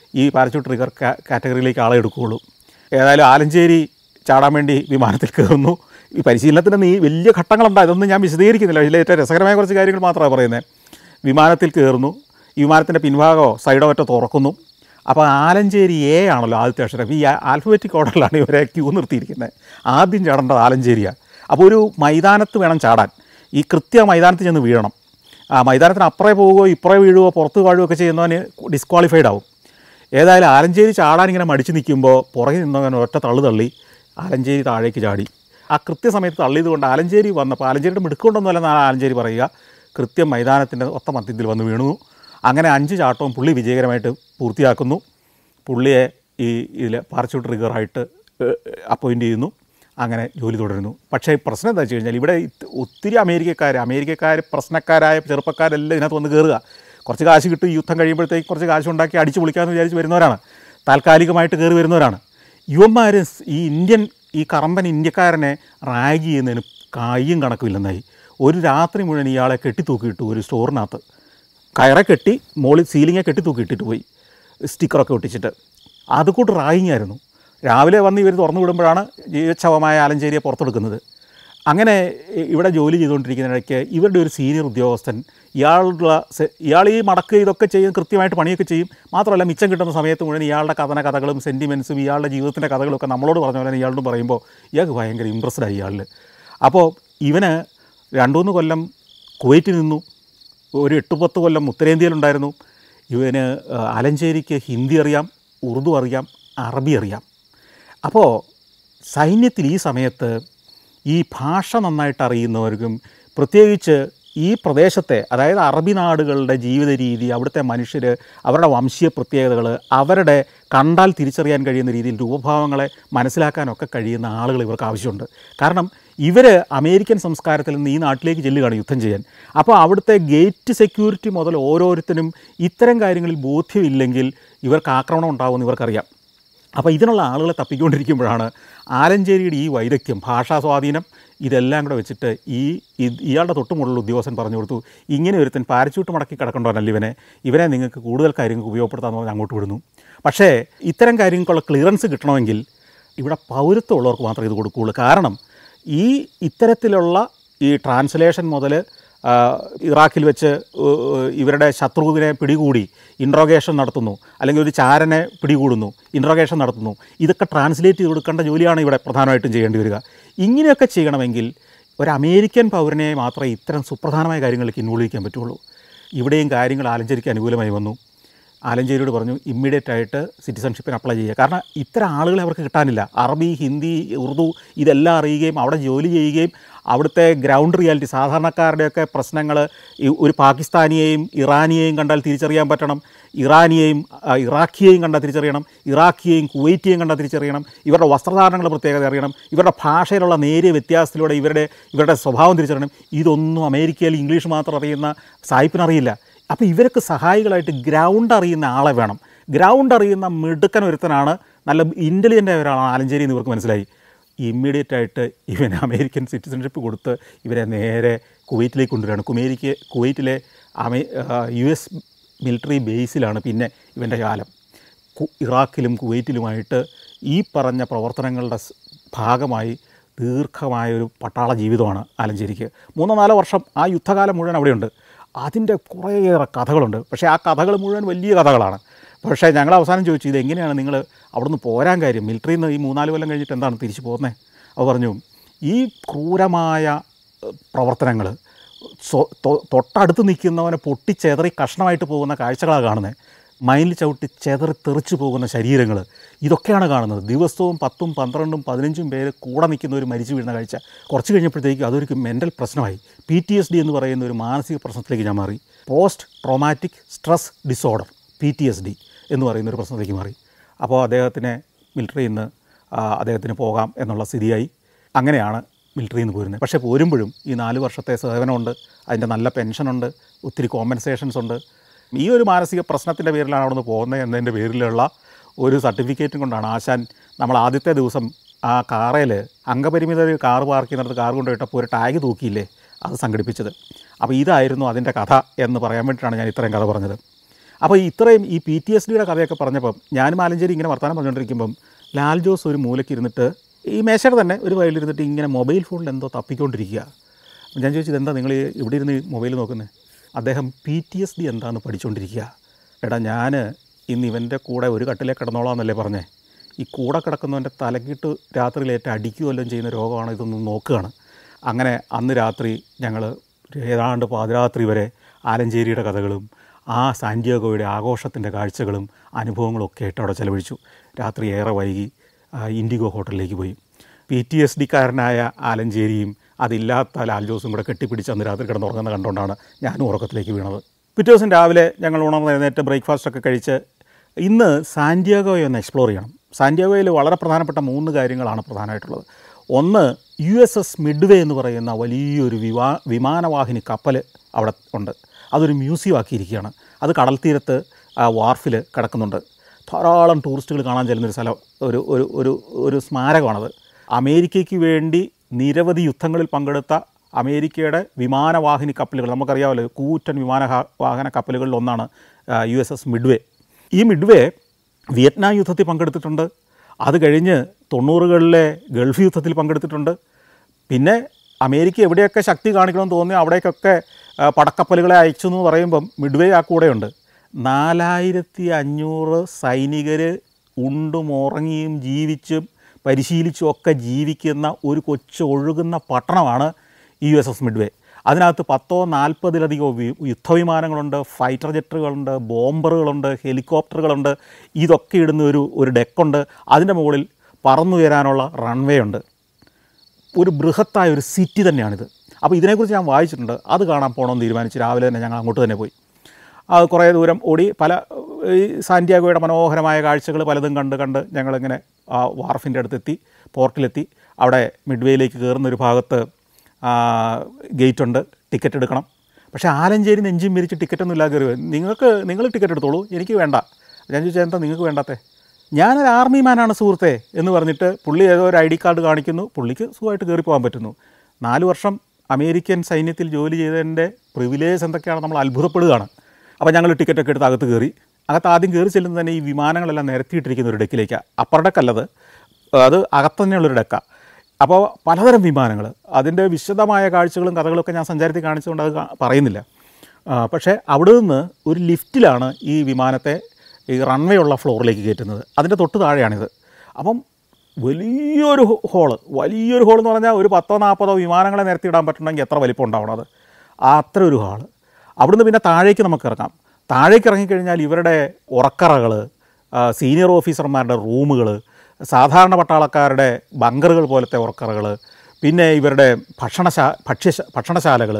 ഈ പാരച്യൂട്ട് ട്രിഗർ കാറ്റഗറിയിലേക്ക് ആളെ എടുക്കുകയുള്ളൂ ഏതായാലും ആലഞ്ചേരി ചാടാൻ വേണ്ടി വിമാനത്തിൽ കയറുന്നു ഈ പരിശീലനത്തിന് നീ വലിയ ഘട്ടങ്ങളുണ്ട് ഇതൊന്നും ഞാൻ വിശദീകരിക്കുന്നില്ല ഇതിൽ ഏറ്റവും രസകരമായ കുറച്ച് കാര്യങ്ങൾ മാത്രമാണ് പറയുന്നത് വിമാനത്തിൽ കയറുന്നു ഈ വിമാനത്തിൻ്റെ പിൻഭാഗമോ സൈഡോ മറ്റോ തുറക്കുന്നു അപ്പോൾ ആലഞ്ചേരി എ ആണല്ലോ ആദ്യത്തെ അക്ഷരം ഈ ആൽഫബറ്റിക് ഓർഡറിലാണ് ഇവരെ ക്യൂ നിർത്തിയിരിക്കുന്നത് ആദ്യം ചാടേണ്ടത് ആലഞ്ചേരിയാണ് അപ്പോൾ ഒരു മൈതാനത്ത് വേണം ചാടാൻ ഈ കൃത്യ മൈതാനത്ത് ചെന്ന് വീഴണം ആ മൈതാനത്തിന് അപ്പുറേ പോവുകയോ ഇപ്പുറേ വീഴുകയോ പുറത്ത് വാഴുകയോ ഒക്കെ ചെയ്യുന്നവന് ഡിസ്ക്വാളിഫൈഡ് ആവും ഏതായാലും ആലഞ്ചേരി ചാടാൻ ഇങ്ങനെ മടിച്ച് നിൽക്കുമ്പോൾ പുറകിൽ നിന്നവൻ ഒറ്റ തള്ളു തള്ളി ആലഞ്ചേരി താഴേക്ക് ചാടി ആ കൃത്യസമയത്ത് തള്ളിയത് കൊണ്ട് ആലഞ്ചേരി വന്നപ്പോൾ ആലഞ്ചേരിയുടെ മിടുക്കൊണ്ടൊന്നുമല്ലെന്നാണ് ആലഞ്ചേരി പറയുക കൃത്യം മൈതാനത്തിൻ്റെ ഒത്ത മധ്യത്തിൽ വന്ന് വീണു അങ്ങനെ അഞ്ച് ചാട്ടവും പുള്ളി വിജയകരമായിട്ട് പൂർത്തിയാക്കുന്നു പുള്ളിയെ ഈ ഇതിൽ പാർച്യൂട്ട് ട്രിഗറായിട്ട് അപ്പോയിൻ്റ് ചെയ്യുന്നു അങ്ങനെ ജോലി തുടരുന്നു പക്ഷേ പ്രശ്നം എന്താ വെച്ച് കഴിഞ്ഞാൽ ഇവിടെ ഇത് ഒത്തിരി അമേരിക്കക്കാർ അമേരിക്കക്കാർ പ്രശ്നക്കാരായ ചെറുപ്പക്കാരെല്ലാം ഇതിനകത്ത് വന്ന് കയറുക കുറച്ച് കാശ് കിട്ടും ഈ യുദ്ധം കഴിയുമ്പോഴത്തേക്ക് കുറച്ച് കാശ് ഉണ്ടാക്കി അടിച്ച് പൊളിക്കാമെന്ന് വിചാരിച്ച് വരുന്നവരാണ് താൽക്കാലികമായിട്ട് കയറി വരുന്നവരാണ് യുവന്മാർ ഈ ഇന്ത്യൻ ഈ കറമ്പൻ ഇന്ത്യക്കാരനെ റാഗ് ചെയ്യുന്നതിന് കയ്യും കണക്കുമില്ലെന്നായി ഒരു രാത്രി മുഴുവൻ ഇയാളെ കെട്ടിത്തൂക്കിയിട്ടു ഒരു സ്റ്റോറിനകത്ത് കയറെ കെട്ടി മുകളിൽ സീലിങ്ങെ കെട്ടി തൂക്കിയിട്ടിട്ട് പോയി സ്റ്റിക്കറൊക്കെ ഒട്ടിച്ചിട്ട് അതുകൂട്ട് റായിങ് ആയിരുന്നു രാവിലെ വന്ന് ഇവർ തുറന്നു വിടുമ്പോഴാണ് ജീവച്ഛവമായ ആലഞ്ചേരിയെ പുറത്തെടുക്കുന്നത് അങ്ങനെ ഇ- ഇവിടെ ജോലി ചെയ്തുകൊണ്ടിരിക്കുന്നതിനിടയ്ക്ക് ഇവരുടെ ഒരു സീനിയർ ഉദ്യോഗസ്ഥൻ ഇയാളുടെ സെ- ഇയാൾ ഈ മടക്ക് ഇതൊക്കെ ചെയ്യും കൃത്യമായിട്ട് പണിയൊക്കെ ചെയ്യും മാത്രമല്ല മിച്ചം കിട്ടുന്ന സമയത്ത് മുഴുവൻ ഇയാളുടെ കഥന കഥകളും സെൻറ്റിമെൻസും ഇയാളുടെ ജീവിതത്തിൻ്റെ കഥകളൊക്കെ നമ്മളോട് പറഞ്ഞ പോലെ ഇയാളോട് പറയുമ്പോൾ ഇയാൾക്ക് ഭയങ്കര ഇമ്പ്രസ്ഡ് ആയി ഇയാളിൽ അപ്പോൾ ഇവന് രണ്ടുമൂന്ന് കൊല്ലം കുവൈറ്റിൽ നിന്നു ഒരു എട്ട് പത്ത് കൊല്ലം ഉത്തരേന്ത്യയിലുണ്ടായിരുന്നു ഇവന് ആ, ആലഞ്ചേരിക്ക് ഹിന്ദി അറിയാം ഉറുദു അറിയാം അറബി അറിയാം അപ്പോൾ സൈന്യത്തിൽ ഈ സമയത്ത് ഈ ഭാഷ നന്നായിട്ട് അറിയുന്നവർക്കും പ്രത്യേകിച്ച് ഈ പ്രദേശത്തെ അതായത് അറബി നാടുകളുടെ ജീവിത രീതി അവിടുത്തെ മനുഷ്യർ അവരുടെ വംശീയ പ്രത്യേകതകൾ അവരുടെ കണ്ടാൽ തിരിച്ചറിയാൻ കഴിയുന്ന രീതിയിൽ രൂപഭാവങ്ങളെ മനസ്സിലാക്കാനൊക്കെ കഴിയുന്ന ആളുകൾ ഇവർക്ക് ആവശ്യമുണ്ട് കാരണം ഇവർ അമേരിക്കൻ സംസ്കാരത്തിൽ നിന്ന് ഈ നാട്ടിലേക്ക് ചെല്ലുകയാണ് യുദ്ധം ചെയ്യാൻ അപ്പോൾ അവിടുത്തെ ഗേറ്റ് സെക്യൂരിറ്റി മുതൽ ഓരോരുത്തരും ഇത്തരം കാര്യങ്ങളിൽ ബോധ്യമില്ലെങ്കിൽ ഇവർക്ക് ആക്രമണം ഉണ്ടാകുമെന്ന് ഇവർക്കറിയാം അപ്പോൾ ഇതിനുള്ള ആളുകളെ തപ്പിക്കൊണ്ടിരിക്കുമ്പോഴാണ് ആലഞ്ചേരിയുടെ ഈ വൈദഗ്ധ്യം ഭാഷാ സ്വാധീനം ഇതെല്ലാം കൂടെ വെച്ചിട്ട് ഈ ഇത് ഇയാളുടെ തൊട്ടുമുള്ള ഉദ്യോഗസ്ഥൻ പറഞ്ഞു കൊടുത്തു ഇങ്ങനെ ഒരുത്തൻ പാരച്യൂട്ട് മടക്കി കിടക്കേണ്ടവനല്ല ഇവനെ ഇവനെ നിങ്ങൾക്ക് കൂടുതൽ കാര്യങ്ങൾ ഉപയോഗപ്പെടുത്താമെന്ന് പറഞ്ഞ് അങ്ങോട്ട് വിടുന്നു പക്ഷേ ഇത്തരം കാര്യങ്ങൾക്കുള്ള ക്ലിയറൻസ് കിട്ടണമെങ്കിൽ ഇവിടെ പൗരത്വമുള്ളവർക്ക് മാത്രമേ ഇത് കൊടുക്കുകയുള്ളൂ കാരണം ഈ ഇത്തരത്തിലുള്ള ഈ ട്രാൻസ്ലേഷൻ മുതൽ ആ, ഇറാഖിൽ വെച്ച് ഏ, ഇവരുടെ ശത്രുവിനെ പിടികൂടി ഇൻട്രോഗേഷൻ നടത്തുന്നു അല്ലെങ്കിൽ ഒരു ചാരനെ പിടികൂടുന്നു ഇൻട്രോഗേഷൻ നടത്തുന്നു ഇതൊക്കെ ട്രാൻസ്ലേറ്റ് ചെയ്ത് കൊടുക്കേണ്ട ജോലിയാണ് ഇവിടെ പ്രധാനമായിട്ടും ചെയ്യേണ്ടി വരിക ഇങ്ങനെയൊക്കെ ചെയ്യണമെങ്കിൽ ഒരു അമേരിക്കൻ പൗരനെ മാത്രമേ ഇത്തരം സുപ്രധാനമായ കാര്യങ്ങളിലേക്ക് ഇൻവോൾവ് ചെയ്യാൻ പറ്റുള്ളൂ ഇവിടെയും കാര്യങ്ങൾ ആലഞ്ചേരിക്ക് അനുകൂലമായി വന്നു ആലഞ്ചേരിയോട് പറഞ്ഞു ഇമ്മീഡിയറ്റ് ആയിട്ട് സിറ്റിസൺഷിപ്പിന് അപ്ലൈ ചെയ്യുക കാരണം ഇത്തരം ആളുകളെ അവർക്ക് കിട്ടാനില്ല അറബി ഹിന്ദി ഉറുദു ഇതെല്ലാം അറിയുകയും അവിടെ ജോലി ചെയ്യുകയും അവിടുത്തെ ഗ്രൗണ്ട് റിയാലിറ്റി സാധാരണക്കാരുടെയൊക്കെ പ്രശ്നങ്ങൾ ഒരു പാകിസ്ഥാനിയെയും ഇറാനിയെയും കണ്ടാൽ തിരിച്ചറിയാൻ പറ്റണം ഇറാനിയെയും ആ, ഇറാഖിയെയും കണ്ടാൽ തിരിച്ചറിയണം ഇറാഖിയെയും കുവൈറ്റിയെയും കണ്ടാൽ തിരിച്ചറിയണം ഇവരുടെ വസ്ത്രധാരണങ്ങളുടെ പ്രത്യേകത അറിയണം ഇവരുടെ ഭാഷയിലുള്ള നേരിയ വ്യത്യാസത്തിലൂടെ ഇവരുടെ ഇവരുടെ സ്വഭാവം തിരിച്ചറിയണം ഇതൊന്നും അമേരിക്കയിൽ ഇംഗ്ലീഷ് മാത്രം അറിയുന്ന സായിപ്പിനറിയില്ല അപ്പോൾ ഇവർക്ക് സഹായികളായിട്ട് ഗ്രൗണ്ട് അറിയുന്ന ആളെ വേണം ഗ്രൗണ്ട് അറിയുന്ന മിടുക്കൻ ഒരുത്തനാണ് നല്ല ഇൻ്റലിജൻ്റ് ആയ ഒരാളാണ് ആലഞ്ചേരി എന്ന് ഇവർക്ക് മനസ്സിലായി ഇമ്മീഡിയറ്റ് ആയിട്ട് ഇവന് അമേരിക്കൻ സിറ്റിസൺഷിപ്പ് കൊടുത്ത് ഇവരെ നേരെ കുവൈറ്റിലേക്ക് കൊണ്ടുവരികയാണ് കുമേരിക്ക് കുവൈറ്റിലെ അമേ യു എസ് മിലിറ്ററി ബേസിലാണ് പിന്നെ ഇവൻ്റെ കാലം കു- ഇറാഖിലും കുവൈറ്റിലുമായിട്ട് ഈ പറഞ്ഞ പ്രവർത്തനങ്ങളുടെ സ് ഭാഗമായി ദീർഘമായൊരു പട്ടാള ജീവിതമാണ് ആലഞ്ചേരിക്ക് മൂന്നോ നാലോ വർഷം ആ യുദ്ധകാലം മുഴുവൻ അവിടെയുണ്ട് അതിൻ്റെ കുറേയേറെ കഥകളുണ്ട് പക്ഷേ ആ കഥകൾ മുഴുവൻ വലിയ കഥകളാണ് പക്ഷേ ഞങ്ങൾ അവസാനം ചോദിച്ചു ഇത് എങ്ങനെയാണ് നിങ്ങൾ അവിടുന്ന് പോരാൻ കാര്യം മിലിറ്ററിയിൽ നിന്ന് ഈ മൂന്നാല് കൊല്ലം കഴിഞ്ഞിട്ട് എന്താണ് തിരിച്ചു പോകുന്നത് അത് പറഞ്ഞു ഈ ക്രൂരമായ പ്രവർത്തനങ്ങൾ തൊട്ടടുത്ത് നിൽക്കുന്നവനെ പൊട്ടിച്ചെതറി കഷ്ണമായിട്ട് പോകുന്ന കാഴ്ചകളാണ് കാണുന്നത് മൈനിൽ ചവിട്ടി ചെതറി തെറിച്ചു പോകുന്ന ശരീരങ്ങൾ ഇതൊക്കെയാണ് കാണുന്നത് ദിവസവും പത്തും പന്ത്രണ്ടും പതിനഞ്ചും പേര് കൂടെ നിൽക്കുന്നവർ മരിച്ചു വീഴുന്ന കാഴ്ച കുറച്ച് കഴിഞ്ഞപ്പോഴത്തേക്ക് അതൊരു മെൻ്റൽ പ്രശ്നമായി പി ടി എസ് ഡി എന്ന് പറയുന്ന ഒരു മാനസിക പ്രശ്നത്തിലേക്ക് ഞാൻ മാറി post traumatic stress disorder P T S D എന്ന് പറയുന്ന ഒരു പ്രശ്നത്തിലേക്ക് മാറി അപ്പോൾ അദ്ദേഹത്തിനെ മിലിറ്ററിയിൽ നിന്ന് ആ, അദ്ദേഹത്തിന് പോകാം എന്നുള്ള സ്ഥിതിയായി അങ്ങനെയാണ് മിലിറ്ററിയിൽ നിന്ന് പോരുന്നത് പക്ഷേ പോരുമ്പോഴും ഈ നാല് വർഷത്തെ സേവനമുണ്ട് അതിൻ്റെ നല്ല പെൻഷനുണ്ട് ഒത്തിരി കോമ്പൻസേഷൻസ് ഉണ്ട് ഈ ഒരു മാനസിക പ്രശ്നത്തിൻ്റെ പേരിലാണ് അവിടെ നിന്ന് പോകുന്നത് എന്നതിൻ്റെ പേരിലുള്ള ഒരു സർട്ടിഫിക്കറ്റും കൊണ്ടാണ് ആശാൻ നമ്മൾ ആദ്യത്തെ ദിവസം ആ കാറയിൽ അംഗപരിമിത ഒരു കാർ പാർക്ക് ചെയ്യുന്നിടത്ത് കാർ കൊണ്ടുപോയിട്ടപ്പോൾ ഒരു ടാഗ് തൂക്കിയില്ലേ അത് സംഘടിപ്പിച്ചത് അപ്പോൾ ഇതായിരുന്നു അതിൻ്റെ കഥ എന്ന് പറയാൻ വേണ്ടിയിട്ടാണ് ഞാൻ ഇത്രയും കഥ പറഞ്ഞത് അപ്പോൾ ഇത്രയും ഈ പി ടി എസ് ഡിയുടെ കഥയൊക്കെ പറഞ്ഞപ്പം ഞാനും ആലഞ്ചേരി ഇങ്ങനെ വർത്തമാനം പറഞ്ഞുകൊണ്ടിരിക്കുമ്പം ലാൽ ജോസ് ഒരു മൂലയ്ക്ക് ഇരുന്നിട്ട് ഈ മേശയുടെ തന്നെ ഒരു വയലിരുന്നിട്ട് ഇങ്ങനെ മൊബൈൽ ഫോണിൽ എന്തോ തപ്പിക്കൊണ്ടിരിക്കുക അപ്പോൾ ഞാൻ ചോദിച്ചത് എന്താ നിങ്ങൾ ഇവിടെ ഇരുന്ന് മൊബൈൽ നോക്കുന്നത് അദ്ദേഹം പി ടി എസ് ഡി എന്താണെന്ന് പഠിച്ചുകൊണ്ടിരിക്കുക എടാ ഞാൻ ഇന്ന് ഇവൻ്റെ കൂടെ ഒരു കട്ടിലേ കിടന്നോളാമെന്നല്ലേ പറഞ്ഞേ ഈ കൂടെ കിടക്കുന്നവൻ്റെ തലക്കിട്ട് രാത്രിയിലേറ്റ് അടിക്കുകയെല്ലാം ചെയ്യുന്ന രോഗമാണ് ഇതൊന്നും നോക്കുകയാണ് അങ്ങനെ അന്ന് രാത്രി ഞങ്ങൾ ഏതാണ്ട് പാതിരാത്രി വരെ ആലഞ്ചേരിയുടെ കഥകളും ആ സാന്റിയാഗോയുടെ ആഘോഷത്തിൻ്റെ കാഴ്ചകളും അനുഭവങ്ങളും ഒക്കെ ആയിട്ട് അവിടെ ചെലവഴിച്ചു രാത്രി ഏറെ വൈകി ആ, ഇൻഡിഗോ ഹോട്ടലിലേക്ക് പോയി പി ടി എസ് ഡിക്കാരനായ ആലഞ്ചേരിയും അതില്ലാത്ത ലാൽ ജോസും കൂടെ കെട്ടിപ്പിടിച്ച് അന്ന് രാത്രി കിടന്നുറങ്ങുന്നത് കണ്ടുകൊണ്ടാണ് ഞാനും ഉറക്കത്തിലേക്ക് വീണത് പിറ്റേ ദിവസം രാവിലെ ഞങ്ങൾ ഉണർന്ന് എഴുന്നേറ്റ് ബ്രേക്ക്ഫാസ്റ്റ് ഒക്കെ കഴിച്ച് ഇന്ന് സാന്റിയാഗോയെ ഒന്ന് എക്സ്പ്ലോർ ചെയ്യണം സാന്റിയാഗോയിൽ വളരെ പ്രധാനപ്പെട്ട മൂന്ന് കാര്യങ്ങളാണ് പ്രധാനമായിട്ടുള്ളത് ഒന്ന് യു എസ് എസ് മിഡ്വേ എന്ന് പറയുന്ന വലിയൊരു വിമാ വിമാനവാഹിനി കപ്പൽ അവിടെ ഉണ്ട് അതൊരു മ്യൂസിയം ആക്കിയിരിക്കുകയാണ് അത് കടൽ തീരത്ത് ആ വാർഫിൽ കിടക്കുന്നുണ്ട് ധാരാളം ടൂറിസ്റ്റുകൾ കാണാൻ ചെല്ലുന്നൊരു സ്ഥലം ഒരു ഒരു ഒരു ഒരു സ്മാരകമാണത് അമേരിക്കയ്ക്ക് വേണ്ടി നിരവധി യുദ്ധങ്ങളിൽ പങ്കെടുത്ത അമേരിക്കയുടെ വിമാനവാഹിനി കപ്പലുകൾ നമുക്കറിയാമല്ലോ കൂറ്റൻ വിമാന വാഹന കപ്പലുകളിൽ ഒന്നാണ് യു എസ് എസ് മിഡ്വേ ഈ മിഡ്വേ വിയറ്റ്നാം യുദ്ധത്തിൽ പങ്കെടുത്തിട്ടുണ്ട് അത് കഴിഞ്ഞ് തൊണ്ണൂറുകളിലെ ഗൾഫ് യുദ്ധത്തിൽ പങ്കെടുത്തിട്ടുണ്ട് പിന്നെ അമേരിക്ക എവിടെയൊക്കെ ശക്തി കാണിക്കണമെന്ന് തോന്നി അവിടേക്കൊക്കെ ആ, പടക്കപ്പലുകളെ അയച്ചു എന്ന് പറയുമ്പം മിഡ്വേ ആ കൂടെയുണ്ട് നാലായിരത്തി അഞ്ഞൂറ് സൈനികർ ഉണ്ടും ഉറങ്ങിയും ജീവിച്ചും പരിശീലിച്ചും ഒക്കെ ജീവിക്കുന്ന ഒരു കൊച്ചു ഒഴുകുന്ന പട്ടണമാണ് യു എസ് എസ് മിഡ്വേ അതിനകത്ത് പത്തോ നാൽപ്പതിലധികം വി- യുദ്ധവിമാനങ്ങളുണ്ട് ഫൈറ്റർ ജെറ്റുകളുണ്ട് ബോംബറുകളുണ്ട് ഹെലികോപ്റ്ററുകളുണ്ട് ഇതൊക്കെ ഇടുന്ന ഒരു ഒരു ഡെക്കുണ്ട് അതിൻ്റെ മുകളിൽ പറന്നുയരാനുള്ള റൺവേ ഉണ്ട് ഒരു ബൃഹത്തായ ഒരു സിറ്റി തന്നെയാണിത് അപ്പോൾ ഇതിനെക്കുറിച്ച് ഞാൻ വായിച്ചിട്ടുണ്ട് അത് കാണാൻ പോകണമെന്ന് തീരുമാനിച്ച് രാവിലെ തന്നെ ഞങ്ങൾ അങ്ങോട്ട് തന്നെ പോയി അത് കുറേ ദൂരം ഓടി പല ഈ സാന്റിയാഗോയുടെ മനോഹരമായ കാഴ്ചകൾ പലതും കണ്ട് കണ്ട് ഞങ്ങളിങ്ങനെ ആ വാർഫിൻ്റെ അടുത്തെത്തി പോർട്ടിലെത്തി അവിടെ മിഡ്വേയിലേക്ക് കയറുന്ന ഒരു ഭാഗത്ത് ഗേറ്റ് ഉണ്ട് ടിക്കറ്റ് എടുക്കണം പക്ഷേ ആലഞ്ചേരി നെഞ്ചും മിരിച്ച് ടിക്കറ്റൊന്നും ഇല്ലാതെ കയറി വരും. നിങ്ങൾക്ക് നിങ്ങൾ ടിക്കറ്റ് എടുത്തോളൂ എനിക്ക് വേണ്ട ഞാൻ ചോദിച്ചാൽ എന്താ നിങ്ങൾക്ക് വേണ്ടാത്തേ ഞാനൊരു ആർമി മാനാണ് സുഹൃത്തെ എന്ന് പറഞ്ഞിട്ട് പുള്ളി ഏതോ ഒരു ഐ ഡി കാർഡ് കാണിക്കുന്നു പുള്ളിക്ക് സുഖമായിട്ട് കയറി പോകാൻ പറ്റുന്നു നാല് വർഷം അമേരിക്കൻ സൈന്യത്തിൽ ജോലി ചെയ്തതിൻ്റെ പ്രിവിലേജ് എന്തൊക്കെയാണ് നമ്മൾ അത്ഭുതപ്പെടുകയാണ് അപ്പോൾ ഞങ്ങൾ ടിക്കറ്റൊക്കെ എടുത്ത് അകത്ത് കയറി അകത്ത് ആദ്യം കയറി ചെല്ലുന്നത് തന്നെ ഈ വിമാനങ്ങളെല്ലാം നിരത്തിയിട്ടിരിക്കുന്ന ഒരു ഡെക്കിലേക്കാണ് അപ്പർ ഡെക്കല്ലത് അത് അകത്ത് തന്നെയുള്ളൊരു ഡെക്കാണ് അപ്പോൾ പലതരം വിമാനങ്ങൾ അതിൻ്റെ വിശദമായ കാഴ്ചകളും കഥകളൊക്കെ ഞാൻ സഞ്ചാരത്തിൽ കാണിച്ചുകൊണ്ട് അത് കാ- പറയുന്നില്ല ആ, പക്ഷേ അവിടെ നിന്ന് ഒരു ലിഫ്റ്റിലാണ് ഈ വിമാനത്തെ ഈ റൺവേ ഉള്ള ഫ്ലോറിലേക്ക് കയറ്റുന്നത് അതിൻ്റെ തൊട്ട് താഴെയാണിത് അപ്പം വലിയൊരു ഹോള് വലിയൊരു ഹോൾ എന്ന് പറഞ്ഞാൽ ഒരു പത്തോ നാൽപ്പതോ വിമാനങ്ങളെ നിരത്തിയിടാൻ പറ്റണമെങ്കിൽ എത്ര വലിപ്പം ഉണ്ടാവണം അത് ആ അത്ര ഒരു ഹാള് അവിടുന്ന് പിന്നെ താഴേക്ക് നമുക്ക് ഇറങ്ങാം താഴേക്ക് ഇറങ്ങിക്കഴിഞ്ഞാൽ ഇവരുടെ ഉറക്കറകൾ സീനിയർ ഓഫീസർമാരുടെ റൂമുകൾ സാധാരണ പട്ടാളക്കാരുടെ ബങ്കറുകൾ പോലത്തെ ഉറക്കറകൾ പിന്നെ ഇവരുടെ ഭക്ഷണശാ ഭക്ഷ്യ ഭക്ഷണശാലകൾ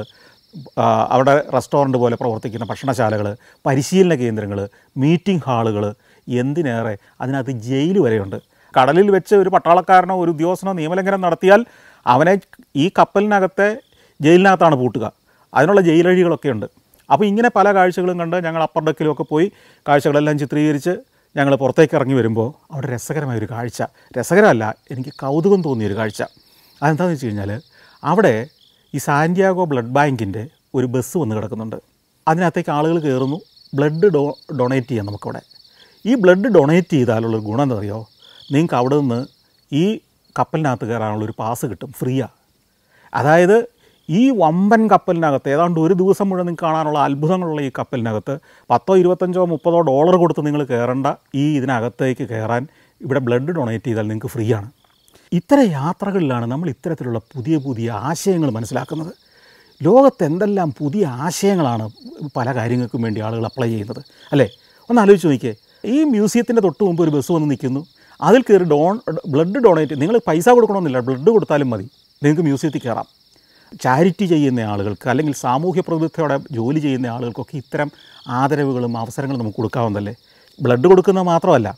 അവിടെ റെസ്റ്റോറൻറ്റ് പോലെ പ്രവർത്തിക്കുന്ന ഭക്ഷണശാലകൾ പരിശീലന കേന്ദ്രങ്ങൾ മീറ്റിംഗ് ഹാളുകൾ എന്തിനേറെ അതിനകത്ത് ജയിൽ വരെയുണ്ട് കടലിൽ വെച്ച് ഒരു പട്ടാളക്കാരനോ ഒരു ഉദ്യോഗസ്ഥനോ നിയമലംഘനം നടത്തിയാൽ അവനെ ഈ കപ്പലിനകത്തെ ജയിലിനകത്താണ് പൂട്ടുക അതിനുള്ള ജയിലഴികളൊക്കെ ഉണ്ട് അപ്പോൾ ഇങ്ങനെ പല കാഴ്ചകളും കണ്ട് ഞങ്ങൾ അപ്പർ ഡെക്കിലും ഒക്കെ പോയി കാഴ്ചകളെല്ലാം ചിത്രീകരിച്ച് ഞങ്ങൾ പുറത്തേക്ക് ഇറങ്ങി വരുമ്പോൾ അവിടെ രസകരമായ ഒരു കാഴ്ച രസകരമല്ല എനിക്ക് കൗതുകം തോന്നിയൊരു കാഴ്ച അതെന്താണെന്ന് വെച്ച് കഴിഞ്ഞാൽ അവിടെ ഈ സാന്റിയാഗോ ബ്ലഡ് ബാങ്കിൻ്റെ ഒരു ബസ് വന്ന് കിടക്കുന്നുണ്ട് അതിനകത്തേക്ക് ആളുകൾ കയറുന്നു ബ്ലഡ് ഡോ ഡൊണേറ്റ് ചെയ്യാം നമുക്കവിടെ ഈ ബ്ലഡ് ഡൊണേറ്റ് ചെയ്താലുള്ള ഗുണം എന്താ അറിയോ നിങ്ങൾക്ക് അവിടെ നിന്ന് ഈ കപ്പലിനകത്ത് കയറാനുള്ളൊരു പാസ് കിട്ടും ഫ്രീയാണ് അതായത് ഈ വമ്പൻ കപ്പലിനകത്ത് ഏതാണ്ട് ഒരു ദിവസം മുഴുവൻ നിങ്ങൾക്ക് കാണാനുള്ള അത്ഭുതങ്ങളുള്ള ഈ കപ്പലിനകത്ത് പത്തോ ഇരുപത്തഞ്ചോ മുപ്പതോ ഡോളർ കൊടുത്ത് നിങ്ങൾ കയറേണ്ട ഈ ഇതിനകത്തേക്ക് കയറാൻ ഇവിടെ ബ്ലഡ് ഡൊണേറ്റ് ചെയ്താൽ നിങ്ങൾക്ക് ഫ്രീ ആണ് ഇത്തരം യാത്രകളിലാണ് നമ്മൾ ഇത്തരത്തിലുള്ള പുതിയ പുതിയ ആശയങ്ങൾ മനസ്സിലാക്കുന്നത് ലോകത്ത് എന്തെല്ലാം പുതിയ ആശയങ്ങളാണ് പല കാര്യങ്ങൾക്കും വേണ്ടി ആളുകൾ അപ്ലൈ ചെയ്യുന്നത് അല്ലേ ഒന്ന് ആലോചിച്ച് നോക്കിയേ ഈ മ്യൂസിയത്തിൻ്റെ തൊട്ട് മുമ്പ് ഒരു ബസ് വന്ന് നിൽക്കുന്നു അതിൽ കയറി ഡോൺ ബ്ലഡ് ഡൊണേറ്റ് നിങ്ങൾ പൈസ കൊടുക്കണമെന്നില്ല ബ്ലഡ് കൊടുത്താലും മതി നിങ്ങൾക്ക് മ്യൂസിയത്തിൽ കയറാം ചാരിറ്റി ചെയ്യുന്ന ആളുകൾക്ക് അല്ലെങ്കിൽ സാമൂഹ്യ പ്രതിബദ്ധതയോടെ ജോലി ചെയ്യുന്ന ആളുകൾക്കൊക്കെ ഇത്തരം ആദരവുകളും അവസരങ്ങളും നമുക്ക് കൊടുക്കാവുന്നതല്ലേ ബ്ലഡ് കൊടുക്കുന്നത് മാത്രമല്ല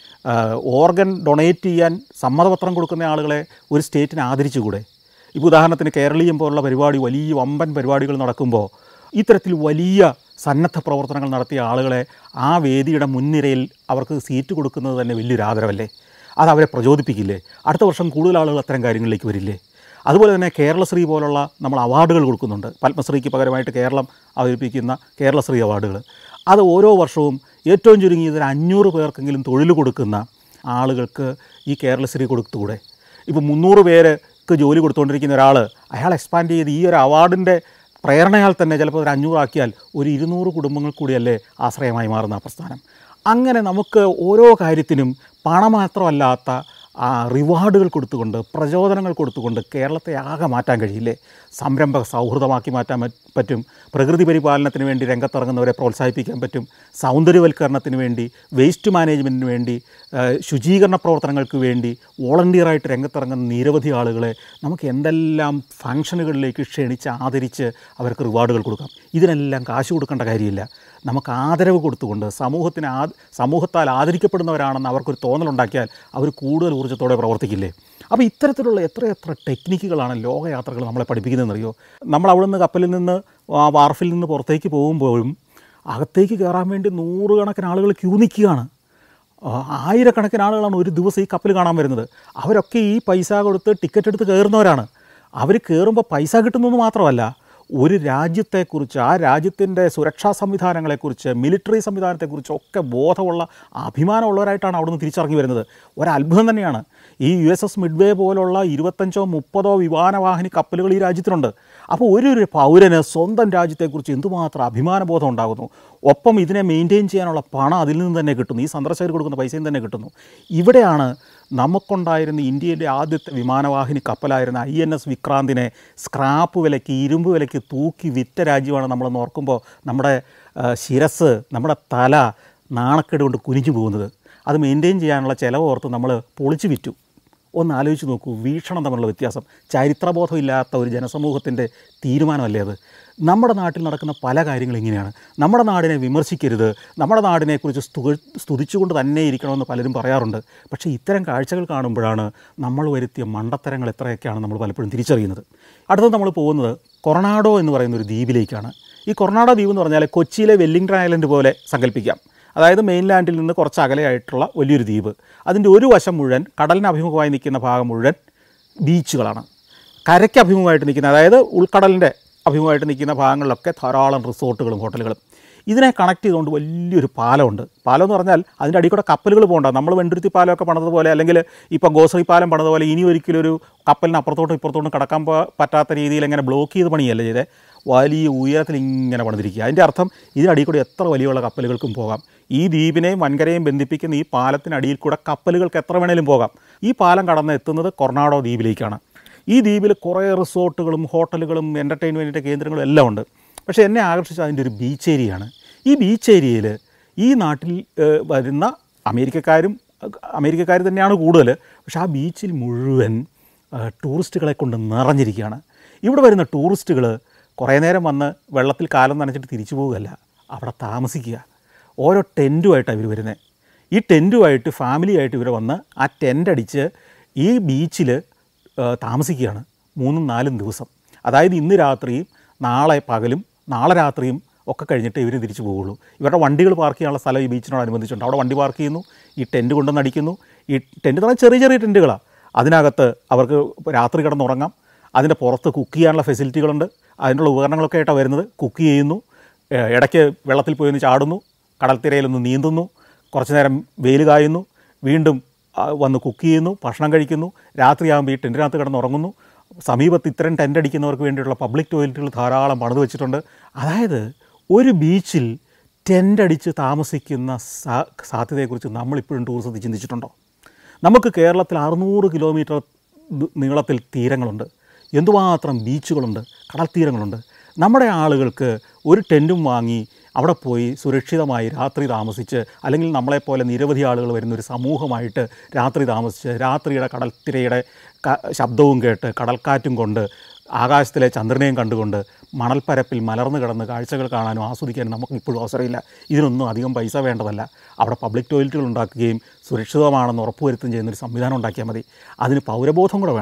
ഓർഗൻ ഡൊണേറ്റ് ചെയ്യാൻ സമ്മതപത്രം കൊടുക്കുന്ന ആളുകളെ ഒരു സ്റ്റേറ്റിന് ആദരിച്ചുകൂടെ ഇപ്പോൾ ഉദാഹരണത്തിന് കേരളീയം പോലുള്ള പരിപാടി വലിയ വമ്പൻ പരിപാടികൾ നടക്കുമ്പോൾ ഇത്തരത്തിൽ വലിയ സന്നദ്ധ പ്രവർത്തനങ്ങൾ നടത്തിയ ആളുകളെ ആ വേദിയുടെ മുൻനിരയിൽ അവർക്ക് സീറ്റ് കൊടുക്കുന്നത് തന്നെ വലിയൊരു ആദരവല്ലേ അത് അവരെ പ്രചോദിപ്പിക്കില്ലേ അടുത്ത വർഷം കൂടുതൽ ആളുകൾ അത്തരം കാര്യങ്ങളിലേക്ക് വരില്ലേ അതുപോലെ തന്നെ കേരളശ്രീ പോലുള്ള നമ്മൾ അവാർഡുകൾ കൊടുക്കുന്നുണ്ട് പത്മശ്രീക്ക് പകരമായിട്ട് കേരളം അവതരിപ്പിക്കുന്ന കേരളശ്രീ അവാർഡുകൾ അത് ഓരോ വർഷവും ഏറ്റവും ചുരുങ്ങിയത് ഒരു അഞ്ഞൂറ് പേർക്കെങ്കിലും തൊഴിൽ കൊടുക്കുന്ന ആളുകൾക്ക് ഈ കേരളശ്രീ കൊടുത്തുകൂടെ ഇപ്പോൾ മുന്നൂറ് പേർക്ക് ജോലി കൊടുത്തുകൊണ്ടിരിക്കുന്ന ഒരാൾ അയാൾ എക്സ്പാൻഡ് ചെയ്ത് ഈ ഒരു അവാർഡിൻ്റെ പ്രേരണയാൽ തന്നെ ചിലപ്പോൾ ഒരു അഞ്ഞൂറാക്കിയാൽ ഒരു ഇരുന്നൂറ് കുടുംബങ്ങൾ കൂടിയല്ലേ ആശ്രയമായി മാറുന്ന ആ പ്രസ്ഥാനം അങ്ങനെ നമുക്ക് ഓരോ കാര്യത്തിനും പണം മാത്രമല്ലാത്ത ആ റിവാർഡുകൾ കൊടുത്തുകൊണ്ട് പ്രചോദനങ്ങൾ കൊടുത്തുകൊണ്ട് കേരളത്തെ ആകെ മാറ്റാൻ കഴിയില്ലേ സംരംഭക സൗഹൃദമാക്കി മാറ്റാൻ പറ്റ്- പറ്റും പ്രകൃതി പരിപാലനത്തിന് വേണ്ടി രംഗത്തിറങ്ങുന്നവരെ പ്രോത്സാഹിപ്പിക്കാൻ പറ്റും സൗന്ദര്യവൽക്കരണത്തിന് വേണ്ടി വേസ്റ്റ് മാനേജ്മെൻറ്റിന് വേണ്ടി ആ, ശുചീകരണ പ്രവർത്തനങ്ങൾക്ക് വേണ്ടി വോളണ്ടിയറായിട്ട് രംഗത്തിറങ്ങുന്ന നിരവധി ആളുകളെ നമുക്ക് എന്തെല്ലാം ഫംഗ്ഷനുകളിലേക്ക് ക്ഷണിച്ച് ആദരിച്ച് അവർക്ക് റിവാർഡുകൾ കൊടുക്കാം ഇതിനെല്ലാം കാശ് കൊടുക്കേണ്ട കാര്യമില്ല നമുക്ക് ആദരവ് കൊടുത്തുകൊണ്ട് സമൂഹത്തിന് ആ സമൂഹത്താൽ ആദരിക്കപ്പെടുന്നവരാണെന്ന് അവർക്കൊരു തോന്നലുണ്ടാക്കിയാൽ അവർ കൂടുതൽ ഊർജ്ജത്തോടെ പ്രവർത്തിക്കില്ലേ അപ്പോൾ ഇത്തരത്തിലുള്ള എത്രയെത്ര ടെക്നിക്കുകളാണ് ലോകയാത്രകൾ നമ്മളെ പഠിപ്പിക്കുന്നതെന്നറിയോ നമ്മൾ അവിടെ നിന്ന് കപ്പലിൽ നിന്ന് ആ വാർഫിൽ നിന്ന് പുറത്തേക്ക് പോകുമ്പോഴും അകത്തേക്ക് കയറാൻ വേണ്ടി നൂറുകണക്കിന് ആളുകൾ ക്യൂ നിൽക്കുകയാണ് ആ, ആയിരക്കണക്കിന് ആളുകളാണ് ഒരു ദിവസം ഈ കപ്പൽ കാണാൻ വരുന്നത് അവരൊക്കെ ഈ പൈസ കൊടുത്ത് ടിക്കറ്റ് എടുത്ത് കയറുന്നവരാണ് അവർ കയറുമ്പോൾ പൈസ കിട്ടുന്നത് മാത്രമല്ല ഒരു രാജ്യത്തെക്കുറിച്ച് ആ രാജ്യത്തിൻ്റെ സുരക്ഷാ സംവിധാനങ്ങളെക്കുറിച്ച് മിലിറ്ററി സംവിധാനത്തെക്കുറിച്ച് ഒക്കെ ബോധമുള്ള അഭിമാനമുള്ളവരായിട്ടാണ് അവിടുന്ന് തിരിച്ചിറങ്ങി വരുന്നത് ഒരത്ഭുതം തന്നെയാണ് ഈ യു എസ് എസ് മിഡ്വേ പോലുള്ള ഇരുപത്തഞ്ചോ മുപ്പതോ വിമാനവാഹിനി കപ്പലുകൾ ഈ രാജ്യത്തിനുണ്ട് അപ്പോൾ ഒരു ഒരു പൗരന് സ്വന്തം രാജ്യത്തെക്കുറിച്ച് എന്തുമാത്രം അഭിമാനബോധം ഉണ്ടാകുന്നു ഒപ്പം ഇതിനെ മെയിൻറ്റെയിൻ ചെയ്യാനുള്ള പണം അതിൽ നിന്ന് തന്നെ കിട്ടുന്നു ഈ സന്ദർശകർ കൊടുക്കുന്ന പൈസയും തന്നെ കിട്ടുന്നു ഇവിടെയാണ് നമുക്കുണ്ടായിരുന്ന ഇന്ത്യയുടെ ആദ്യത്തെ വിമാനവാഹിനി കപ്പലായിരുന്ന ഐ എൻ എസ് വിക്രാന്തിനെ സ്ക്രാപ്പ് വിലയ്ക്ക് ഇരുമ്പ് വിലയ്ക്ക് തൂക്കി വിറ്റ രാജ്യമാണ് നമ്മളെന്ന് ഓർക്കുമ്പോൾ നമ്മുടെ ആ, ശിരസ് നമ്മുടെ തല നാണക്കേട് കൊണ്ട് കുനിഞ്ഞു പോകുന്നത് അത് മെയിൻറ്റെയിൻ ചെയ്യാനുള്ള ചിലവ് ഓർത്ത് നമ്മൾ പൊളിച്ചു വിറ്റു ഒന്ന് ആലോചിച്ച് നോക്കൂ വീക്ഷണം തമ്മിലുള്ള വ്യത്യാസം ചരിത്രബോധം ഇല്ലാത്ത ഒരു ജനസമൂഹത്തിൻ്റെ തീരുമാനമല്ലേ അത് നമ്മുടെ നാട്ടിൽ നടക്കുന്ന പല കാര്യങ്ങളും ഇങ്ങനെയാണ് നമ്മുടെ നാടിനെ വിമർശിക്കരുത് നമ്മുടെ നാടിനെക്കുറിച്ച് സ്തു സ്തുതിച്ചുകൊണ്ട് തന്നെ ഇരിക്കണമെന്ന് പലരും പറയാറുണ്ട് പക്ഷേ ഇത്തരം കാഴ്ചകൾ കാണുമ്പോഴാണ് നമ്മൾ വരുത്തിയ മണ്ടത്തരങ്ങൾ എത്രയൊക്കെയാണ് നമ്മൾ പലപ്പോഴും തിരിച്ചറിയുന്നത് അടുത്തത് നമ്മൾ പോകുന്നത് കൊറനാഡോ എന്ന് പറയുന്ന ഒരു ദ്വീപിലേക്കാണ് ഈ കൊറനാഡോ ദ്വീപ് എന്ന് പറഞ്ഞാൽ കൊച്ചിയിലെ വെല്ലിംഗ്ടൺ ഐലൻഡ് പോലെ സങ്കല്പിക്കാം അതായത് മെയിൻലാൻഡിൽ നിന്ന് കുറച്ച് അകലെയായിട്ടുള്ള വലിയൊരു ദ്വീപ് അതിൻ്റെ ഒരു വശം മുഴുവൻ കടലിന് അഭിമുഖമായി നിൽക്കുന്ന ഭാഗം മുഴുവൻ ബീച്ചുകളാണ് കരയ്ക്ക് അഭിമുഖമായിട്ട് നിൽക്കുന്ന അതായത് ഉൾക്കടലിൻ്റെ അഭിമുഖമായിട്ട് നിൽക്കുന്ന ഭാഗങ്ങളിലൊക്കെ ധാരാളം റിസോർട്ടുകളും ഹോട്ടലുകളും ഇതിനെ കണക്ട് ചെയ്തുകൊണ്ട് വലിയൊരു പാലമുണ്ട് പാലം എന്ന് പറഞ്ഞാൽ അതിൻ്റെ അടിയിൽ കൂടെ കപ്പലുകൾ പോകണ്ട നമ്മൾ വെണ്ടുരുത്തി പാലമൊക്കെ പണിതതുപോലെ അല്ലെങ്കിൽ ഇപ്പോൾ ഗോസറി പാലം പണിതതുപോലെ ഇനി ഒരിക്കലും ഒരു കപ്പലിന് അപ്പുറത്തോട്ടും ഇപ്പുറത്തോട്ടും കടക്കാൻ പ- പറ്റാത്ത രീതിയിൽ ഇങ്ങനെ ബ്ലോക്ക് ചെയ്ത് പണിയല്ല ചെയ്തേ വലിയ ഉയരത്തിൽ ഇങ്ങനെ പണിതിരിക്കുക അതിൻ്റെ അർത്ഥം ഇതിനടിയിൽ കൂടെ എത്ര വലിയുള്ള കപ്പലുകൾക്കും പോകാം ഈ ദ്വീപിനെയും വൻകരയും ബന്ധിപ്പിക്കുന്ന ഈ പാലത്തിനടിയിൽ കൂടെ കപ്പലുകൾക്ക് എത്ര വേണേലും പോകാം ഈ പാലം കടന്ന് എത്തുന്നത് കൊർണാടോ ദ്വീപിലേക്കാണ് ഈ ദ്വീപിൽ കുറേ റിസോർട്ടുകളും ഹോട്ടലുകളും എൻ്റർടൈൻമെൻറ്റിൻ്റെ കേന്ദ്രങ്ങളും എല്ലാം ഉണ്ട് പക്ഷേ എന്നെ ആകർഷിച്ച അതിൻ്റെ ഒരു ബീച്ച് ഏരിയയാണ് ഈ ബീച്ച് ഏരിയയിൽ ഈ നാട്ടിൽ ഏഹ്, വരുന്ന അമേരിക്കക്കാരും അമേരിക്കക്കാർ തന്നെയാണ് കൂടുതൽ പക്ഷേ ആ ബീച്ചിൽ മുഴുവൻ ഏഹ്, ടൂറിസ്റ്റുകളെ കൊണ്ട് നിറഞ്ഞിരിക്കുകയാണ് ഇവിടെ വരുന്ന ടൂറിസ്റ്റുകൾ കുറേ നേരം വന്ന് വെള്ളത്തിൽ കാലം നനച്ചിട്ട് തിരിച്ചു പോവുകയല്ല അവിടെ താമസിക്കുക ഓരോ ടെൻറ്റുമായിട്ടാണ് ഇവർ വരുന്നത് ഈ ടെൻറ്റുമായിട്ട് ഫാമിലിയായിട്ട് ഇവർ വന്ന് ആ ടെൻ്റ് അടിച്ച് ഈ ബീച്ചിൽ താമസിക്കുകയാണ് മൂന്നും നാലും ദിവസം അതായത് ഇന്ന് രാത്രിയും നാളെ പകലും നാളെ രാത്രിയും ഒക്കെ കഴിഞ്ഞിട്ട് ഇവർ തിരിച്ചു പോവുള്ളൂ ഇവരുടെ വണ്ടികൾ പാർക്ക് ചെയ്യാനുള്ള സ്ഥലം ഈ ബീച്ചിനോടനുബന്ധിച്ചുണ്ട് അവിടെ വണ്ടി പാർക്ക് ചെയ്യുന്നു ഈ ടെൻറ്റ് കൊണ്ടുവന്ന് അടിക്കുന്നു ഈ ടെൻറ്റ് എന്ന് പറഞ്ഞാൽ ചെറിയ ചെറിയ ടെൻറ്റുകളാണ് അതിനകത്ത് അവർക്ക് രാത്രി കിടന്നുറങ്ങാം അതിൻ്റെ പുറത്ത് കുക്ക് ചെയ്യാനുള്ള ഫെസിലിറ്റികളുണ്ട് അതിനുള്ള ഉപകരണങ്ങളൊക്കെ ആയിട്ടാണ് വരുന്നത് കുക്ക് ചെയ്യുന്നു ഏഹ് ഇടയ്ക്ക് വെള്ളത്തിൽ പോയി ഒന്ന് ചാടുന്നു കടൽത്തിരയിലൊന്ന് നീന്തുന്നു കുറച്ച് നേരം വെയിൽ കായുന്നു വീണ്ടും ആ, വന്ന് കുക്ക് ചെയ്യുന്നു ഭക്ഷണം കഴിക്കുന്നു രാത്രിയാകുമ്പോൾ ഈ ടെൻറ്റിനകത്ത് കിടന്നുറങ്ങുന്നു സമീപത്ത് ഇത്തരം ടെൻ്റ് അടിക്കുന്നവർക്ക് വേണ്ടിയിട്ടുള്ള പബ്ലിക് ടോയ്ലറ്റുകൾ ധാരാളം പണിത് വെച്ചിട്ടുണ്ട് അതായത് ഒരു ബീച്ചിൽ ടെൻ്റ് അടിച്ച് താമസിക്കുന്ന സാ സാധ്യതയെക്കുറിച്ച് നമ്മളിപ്പോഴും ടൂറിസത്തിൽ ചിന്തിച്ചിട്ടുണ്ടോ നമുക്ക് കേരളത്തിൽ അറുന്നൂറ് കിലോമീറ്റർ ദ് നീളത്തിൽ തീരങ്ങളുണ്ട് എന്തുമാത്രം ബീച്ചുകളുണ്ട് കടൽ തീരങ്ങളുണ്ട് നമ്മുടെ ആളുകൾക്ക് ഒരു ടെൻറ്റും വാങ്ങി അവിടെ പോയി സുരക്ഷിതമായി രാത്രി താമസിച്ച് അല്ലെങ്കിൽ നമ്മളെപ്പോലെ നിരവധി ആളുകൾ വരുന്ന ഒരു സമൂഹമായിട്ട് രാത്രി താമസിച്ച് രാത്രിയുടെ കടൽത്തിരയുടെ ക- ശബ്ദവും കേട്ട് കടൽക്കാറ്റും കൊണ്ട് ആകാശത്തിലെ ചന്ദ്രനെയും കണ്ടുകൊണ്ട് മണൽപ്പരപ്പിൽ മലർന്നു കിടന്ന് കാഴ്ചകൾ കാണാനും ആസ്വദിക്കാനും നമുക്ക് ഇപ്പോഴും അവസരമില്ല ഇതിനൊന്നും അധികം പൈസ വേണ്ടതല്ല അവിടെ പബ്ലിക് ടോയ്ലറ്റുകൾ ഉണ്ടാക്കുകയും സുരക്ഷിതമാണെന്ന് ഉറപ്പുവരുത്തുകയും ചെയ്യുന്ന ഒരു സംവിധാനം ഉണ്ടാക്കിയാൽ മതി അതിന് പൗരബോധം കൂടെ വേണം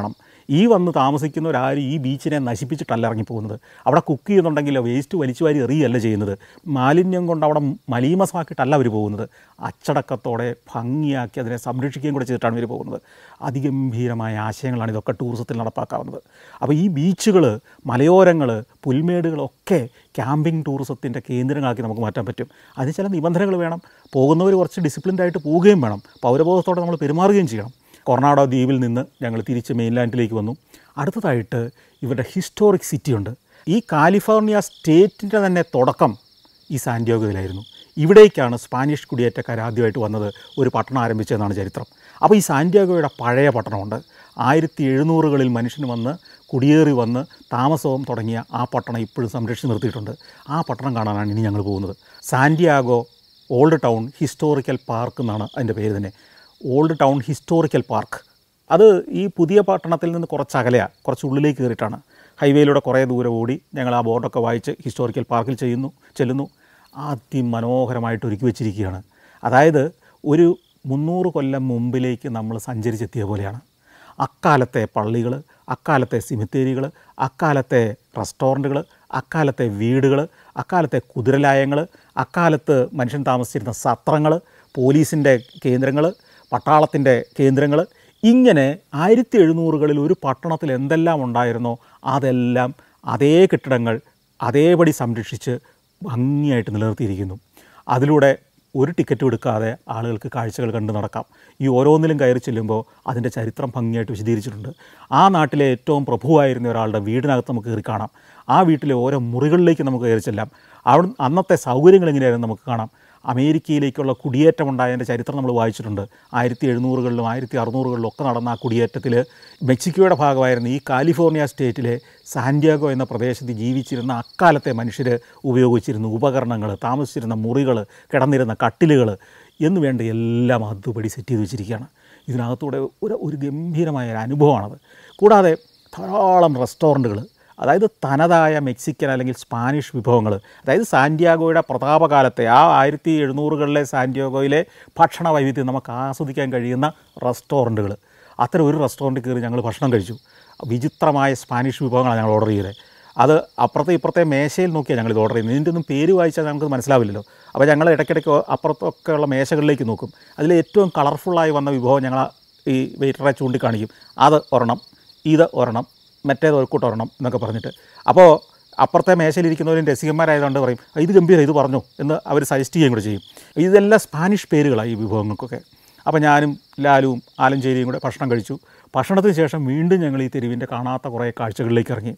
ഈ വന്ന് താമസിക്കുന്നവരാരും ഈ ബീച്ചിനെ നശിപ്പിച്ചിട്ടല്ല ഇറങ്ങിപ്പോകുന്നത് അവിടെ കുക്ക് ചെയ്യുന്നുണ്ടെങ്കിൽ വേസ്റ്റ് വലിച്ചു വാരി എറിയല്ല ചെയ്യുന്നത് മാലിന്യം കൊണ്ട് അവിടെ മലീമസമാക്കിയിട്ടല്ല അവർ പോകുന്നത് അച്ചടക്കത്തോടെ ഭംഗിയാക്കി അതിനെ സംരക്ഷിക്കുകയും കൂടെ ചെയ്തിട്ടാണ് ഇവർ പോകുന്നത് അതിഗംഭീരമായ ആശയങ്ങളാണ് ഇതൊക്കെ ടൂറിസത്തിൽ നടപ്പാക്കാവുന്നത് അപ്പോൾ ഈ ബീച്ചുകൾ മലയോരങ്ങൾ പുൽമേടുകളൊക്കെ ക്യാമ്പിംഗ് ടൂറിസത്തിൻ്റെ കേന്ദ്രങ്ങളാക്കി നമുക്ക് മാറ്റാൻ പറ്റും അതിന് ചില നിബന്ധനകൾ വേണം പോകുന്നവർ കുറച്ച് ഡിസിപ്ലിൻഡ് ആയിട്ട് പോവുകയും വേണം പൗരബോധത്തോടെ നമ്മൾ പെരുമാറുകയും ചെയ്യണം കൊർണാടോ ദ്വീപിൽ നിന്ന് ഞങ്ങൾ തിരിച്ച് മെയിൻലാൻഡിലേക്ക് വന്നു അടുത്തതായിട്ട് ഇവരുടെ ഹിസ്റ്റോറിക് സിറ്റി ഉണ്ട് ഈ കാലിഫോർണിയ സ്റ്റേറ്റിൻ്റെ തന്നെ തുടക്കം ഈ സാന്റിയാഗോയിലായിരുന്നു ഇവിടേക്കാണ് സ്പാനിഷ് കുടിയേറ്റക്കാർ ആദ്യമായിട്ട് വന്നത് ഒരു പട്ടണം ആരംഭിച്ചതെന്നാണ് ചരിത്രം അപ്പോൾ ഈ സാന്റിയാഗോയുടെ പഴയ പട്ടണമുണ്ട് ആയിരത്തി എഴുന്നൂറുകളിൽ മനുഷ്യന് വന്ന് കുടിയേറി വന്ന് താമസവും തുടങ്ങിയ ആ പട്ടണം ഇപ്പോഴും സംരക്ഷിച്ച് നിർത്തിയിട്ടുണ്ട് ആ പട്ടണം കാണാനാണ് ഇനി ഞങ്ങൾ പോകുന്നത് Santiago old town historical park എന്നാണ് അതിൻ്റെ പേര് തന്നെ ഓൾഡ് ടൗൺ ഹിസ്റ്റോറിക്കൽ പാർക്ക് അത് ഈ പുതിയ പട്ടണത്തിൽ നിന്ന് കുറച്ച് അകലെയാണ് കുറച്ച് ഉള്ളിലേക്ക് കയറിയിട്ടാണ് ഹൈവേയിലൂടെ കുറേ ദൂരം ഓടി ഞങ്ങൾ ആ ബോർഡൊക്കെ വായിച്ച് ഹിസ്റ്റോറിക്കൽ പാർക്കിൽ ചെയ്യുന്നു ചെല്ലുന്നു അതിമനോഹരമായിട്ട് ഒരുക്കി വെച്ചിരിക്കുകയാണ് അതായത് ഒരു മുന്നൂറ് കൊല്ലം മുമ്പിലേക്ക് നമ്മൾ സഞ്ചരിച്ചെത്തിയ പോലെയാണ് അക്കാലത്തെ പള്ളികൾ അക്കാലത്തെ സിമിത്തേരികൾ അക്കാലത്തെ റെസ്റ്റോറൻറ്റുകൾ അക്കാലത്തെ വീടുകൾ അക്കാലത്തെ കുതിരലായങ്ങൾ അക്കാലത്ത് മനുഷ്യൻ താമസിച്ചിരുന്ന സത്രങ്ങൾ പോലീസിൻ്റെ കേന്ദ്രങ്ങൾ പട്ടാളത്തിൻ്റെ കേന്ദ്രങ്ങൾ ഇങ്ങനെ ആയിരത്തി എഴുന്നൂറുകളിൽ ഒരു പട്ടണത്തിൽ എന്തെല്ലാം ഉണ്ടായിരുന്നോ അതെല്ലാം അതേ കെട്ടിടങ്ങൾ അതേപടി സംരക്ഷിച്ച് ഭംഗിയായിട്ട് നിലനിർത്തിയിരിക്കുന്നു അതിലൂടെ ഒരു ടിക്കറ്റും എടുക്കാതെ ആളുകൾക്ക് കാഴ്ചകൾ കണ്ട് നടക്കാം ഈ ഓരോന്നിലും കയറി ചെല്ലുമ്പോൾ അതിൻ്റെ ചരിത്രം ഭംഗിയായിട്ട് വിശദീകരിച്ചിട്ടുണ്ട് ആ നാട്ടിലെ ഏറ്റവും പ്രഭുവായിരുന്ന ഒരാളുടെ വീടിനകത്ത് നമുക്ക് കയറി കാണാം ആ വീട്ടിലെ ഓരോ മുറികളിലേക്ക് നമുക്ക് കയറി ചെല്ലാം അവിടെ അന്നത്തെ സൗകര്യങ്ങൾ എങ്ങനെയായിരുന്നു നമുക്ക് കാണാം അമേരിക്കയിലേക്കുള്ള കുടിയേറ്റം ഉണ്ടായതിൻ്റെ ചരിത്രം നമ്മൾ വായിച്ചിട്ടുണ്ട് ആയിരത്തി എഴുന്നൂറുകളിലും ആയിരത്തി അറുന്നൂറുകളിലും ഒക്കെ നടന്ന ആ കുടിയേറ്റത്തിൽ മെക്സിക്കോയുടെ ഭാഗമായിരുന്ന ഈ കാലിഫോർണിയ സ്റ്റേറ്റിലെ സാന്റിയാഗോ എന്ന പ്രദേശത്ത് ജീവിച്ചിരുന്ന അക്കാലത്തെ മനുഷ്യർ ഉപയോഗിച്ചിരുന്ന ഉപകരണങ്ങൾ താമസിച്ചിരുന്ന മുറികൾ കിടന്നിരുന്ന കട്ടിലുകൾ എന്ന് വേണ്ട എല്ലാം അതുപടി സെറ്റ് ചെയ്ത് വെച്ചിരിക്കുകയാണ് ഇതിനകത്തൂടെ ഒരു ഒരു ഗംഭീരമായ ഒരു അനുഭവമാണത് കൂടാതെ ധാരാളം റെസ്റ്റോറൻറ്റുകൾ അതായത് തനതായ മെക്സിക്കൻ അല്ലെങ്കിൽ സ്പാനിഷ് വിഭവങ്ങൾ അതായത് സാന്റിയാഗോയുടെ പ്രതാപകാലത്തെ ആ ആയിരത്തി എഴുന്നൂറുകളിലെ സാന്റിയാഗോയിലെ ഭക്ഷണ വൈവിധ്യം നമുക്ക് ആസ്വദിക്കാൻ കഴിയുന്ന റെസ്റ്റോറൻറ്റുകൾ അത്തരം ഒരു റെസ്റ്റോറൻറ്റിൽ കയറി ഞങ്ങൾ ഭക്ഷണം കഴിച്ചു വിചിത്രമായ സ്പാനിഷ് വിഭവങ്ങളാണ് ഞങ്ങൾ ഓർഡർ ചെയ്തത് അത് അപ്പുറത്തെ ഇപ്പുറത്തെ മേശയിൽ നോക്കിയാണ് ഞങ്ങൾ ഇത് ഓർഡർ ചെയ്യുന്നത് ഇതിൻ്റെ ഒന്നും പേര് വായിച്ചാൽ നമുക്ക് മനസ്സിലാവില്ലല്ലോ അപ്പോൾ ഞങ്ങൾ ഇടയ്ക്കിടയ്ക്ക് അപ്പുറത്തൊക്കെയുള്ള മേശകളിലേക്ക് നോക്കും അതിൽ ഏറ്റവും കളർഫുള്ളായി വന്ന വിഭവം ഞങ്ങൾ ഈ വെയിറ്ററെ ചൂണ്ടിക്കാണിക്കും അത് ഒരെണ്ണം ഇത് ഒരെണ്ണം മറ്റേത് ഒരുക്കൂട്ട് ഒരെണ്ണം എന്നൊക്കെ പറഞ്ഞിട്ട് അപ്പോൾ അപ്പുറത്തെ മേശയിലിരിക്കുന്നവരും രസികന്മാരായതുകൊണ്ട് പറയും "ആ, ഇത് ഗംഭീരം ഇത് പറഞ്ഞോ എന്ന് അവർ സജസ്റ്റ് ചെയ്യുകയും കൂടെ ചെയ്യും ഇതെല്ലാം സ്പാനിഷ് പേരുകളാണ് ഈ വിഭവങ്ങൾക്കൊക്കെ അപ്പോൾ ഞാനും ലാലുവും ആലഞ്ചേരിയും കൂടെ ഭക്ഷണം കഴിച്ചു ഭക്ഷണത്തിന് ശേഷം വീണ്ടും ഞങ്ങൾ ഈ തെരുവിൻ്റെ കാണാത്ത കുറേ കാഴ്ചകളിലേക്ക് ഇറങ്ങി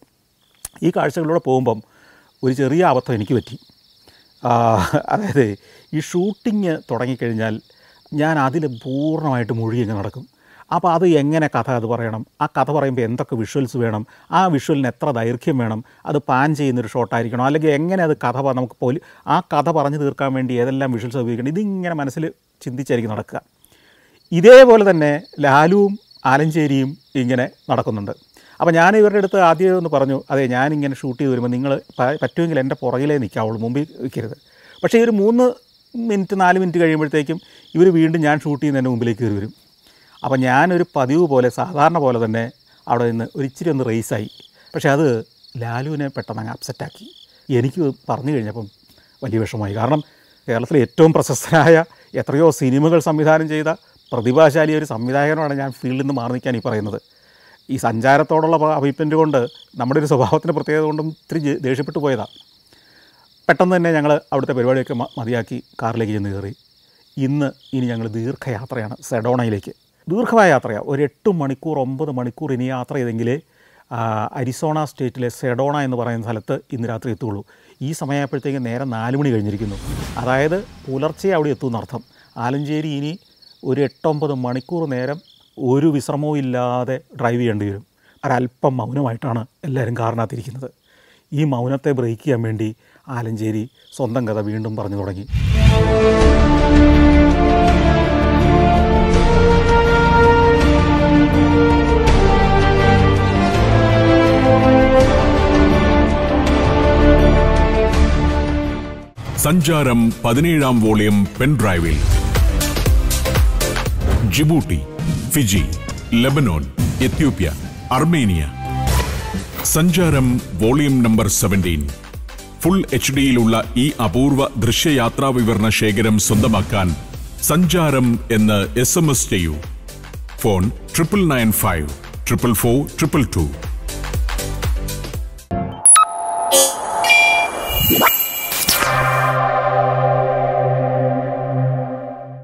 ഈ കാഴ്ചകളിലൂടെ പോകുമ്പം ഒരു ചെറിയ അബദ്ധം എനിക്ക് പറ്റി ആ, അതായത് ഈ ഷൂട്ടിങ് തുടങ്ങിക്കഴിഞ്ഞാൽ ഞാൻ അതിൽ പൂർണ്ണമായിട്ട് മുഴുകി അങ്ങ് നടക്കും അപ്പോൾ അത് എങ്ങനെ കഥ അത് പറയണം ആ കഥ പറയുമ്പോൾ എന്തൊക്കെ വിഷ്വൽസ് വേണം ആ വിഷ്വലിന് എത്ര ദൈർഘ്യം വേണം അത് പാൻ ചെയ്യുന്നൊരു ഷോട്ടായിരിക്കണം അല്ലെങ്കിൽ എങ്ങനെ അത് കഥ പ- നമുക്ക് പോലും ആ കഥ പറഞ്ഞു തീർക്കാൻ വേണ്ടി ഏതെല്ലാം വിഷ്വൽസ് ഉപയോഗിക്കണം ഇതിങ്ങനെ മനസ്സിൽ ചിന്തിച്ചായിരിക്കും നടക്കുക ഇതേപോലെ തന്നെ ലാലുവും ആലഞ്ചേരിയും ഇങ്ങനെ നടക്കുന്നുണ്ട് അപ്പോൾ ഞാൻ ഇവരുടെ അടുത്ത് ആദ്യം ഒന്ന് പറഞ്ഞു അതെ ഞാനിങ്ങനെ ഷൂട്ട് ചെയ്ത് വരുമ്പോൾ നിങ്ങൾ പ- പറ്റുമെങ്കിൽ എൻ്റെ പുറകിലേ നിൽക്കാവുള്ളൂ മുമ്പിൽ നിൽക്കരുത് പക്ഷേ ഈ ഒരു മൂന്ന് മിനിറ്റ് നാല് മിനിറ്റ് കഴിയുമ്പോഴത്തേക്കും ഇവർ വീണ്ടും ഞാൻ ഷൂട്ട് ചെയ്യുന്നതിൻ്റെ മുമ്പിലേക്ക് കയറി വരും അപ്പോൾ ഞാനൊരു പതിവ് പോലെ സാധാരണ പോലെ തന്നെ അവിടെ നിന്ന് ഒരു ഇച്ചിരി ഒന്ന് റേസായി പക്ഷേ അത് ലാലുവിനെ പെട്ടെന്ന് അങ്ങ് അപ്സെറ്റാക്കി എനിക്ക് പറഞ്ഞു കഴിഞ്ഞപ്പം വലിയ വിഷമമായി കാരണം കേരളത്തിലെ ഏറ്റവും പ്രശസ്തനായ എത്രയോ സിനിമകൾ സംവിധാനം ചെയ്ത പ്രതിഭാശാലി ഒരു സംവിധായകനാണ് ഞാൻ ഫീൽഡിൽ നിന്ന് മാറി നിൽക്കാൻ ഈ പറയുന്നത് ഈ സഞ്ചാരത്തോടുള്ള അഭിപ്രായം കൊണ്ട് നമ്മുടെ ഒരു സ്വഭാവത്തിൻ്റെ പ്രത്യേകത കൊണ്ടും ഇത്തിരി ജെ- ദേഷ്യപ്പെട്ടു പോയതാണ് പെട്ടെന്ന് തന്നെ ഞങ്ങൾ അവിടുത്തെ പരിപാടിയൊക്കെ മ- മതിയാക്കി കാറിലേക്ക് ചെന്ന് കയറി ഇന്ന് ഇനി ഞങ്ങൾ ദീർഘയാത്രയാണ് സെഡോണയിലേക്ക് ദീർഘമായ യാത്രയാണ് ഒരു എട്ട് മണിക്കൂർ ഒമ്പത് മണിക്കൂർ ഇനി യാത്ര ചെയ്തെങ്കിലേ ആ, അരിസോണ സ്റ്റേറ്റിലെ സെഡോണ എന്ന് പറയുന്ന സ്ഥലത്ത് ഇന്ന് രാത്രി എത്തുള്ളൂ ഈ സമയമായപ്പോഴത്തേക്ക് നേരെ നാല് മണി കഴിഞ്ഞിരിക്കുന്നു അതായത് പുലർച്ചെ അവിടെ എത്തുമെന്നർത്ഥം ആലഞ്ചേരി ഇനി ഒരു എട്ടൊമ്പത് മണിക്കൂർ നേരം ഒരു വിശ്രമവും ഇല്ലാതെ ഡ്രൈവ് ചെയ്യേണ്ടി വരും ഒരല്പം മൗനമായിട്ടാണ് എല്ലാവരും കാറിനകത്തിരിക്കുന്നത് ഈ മൗനത്തെ ബ്രേക്ക് ചെയ്യാൻ വേണ്ടി ആലഞ്ചേരി സ്വന്തം കഥ വീണ്ടും പറഞ്ഞു തുടങ്ങി സഞ്ചാരം പതിനേഴാം വോളിയം പെൻഡ്രൈവിൽ Djibouti Fiji Lebanon Ethiopia Armenia Sancharam volume number seventeen full H ഡിയിലുള്ള ഈ അപൂർവ ദൃശ്യയാത്രാ വിവരണ ശേഖരം സ്വന്തമാക്കാൻ സഞ്ചാരം എന്ന് എസ് എം എസ് ചെയ്യൂ phone triple nine five triple four triple to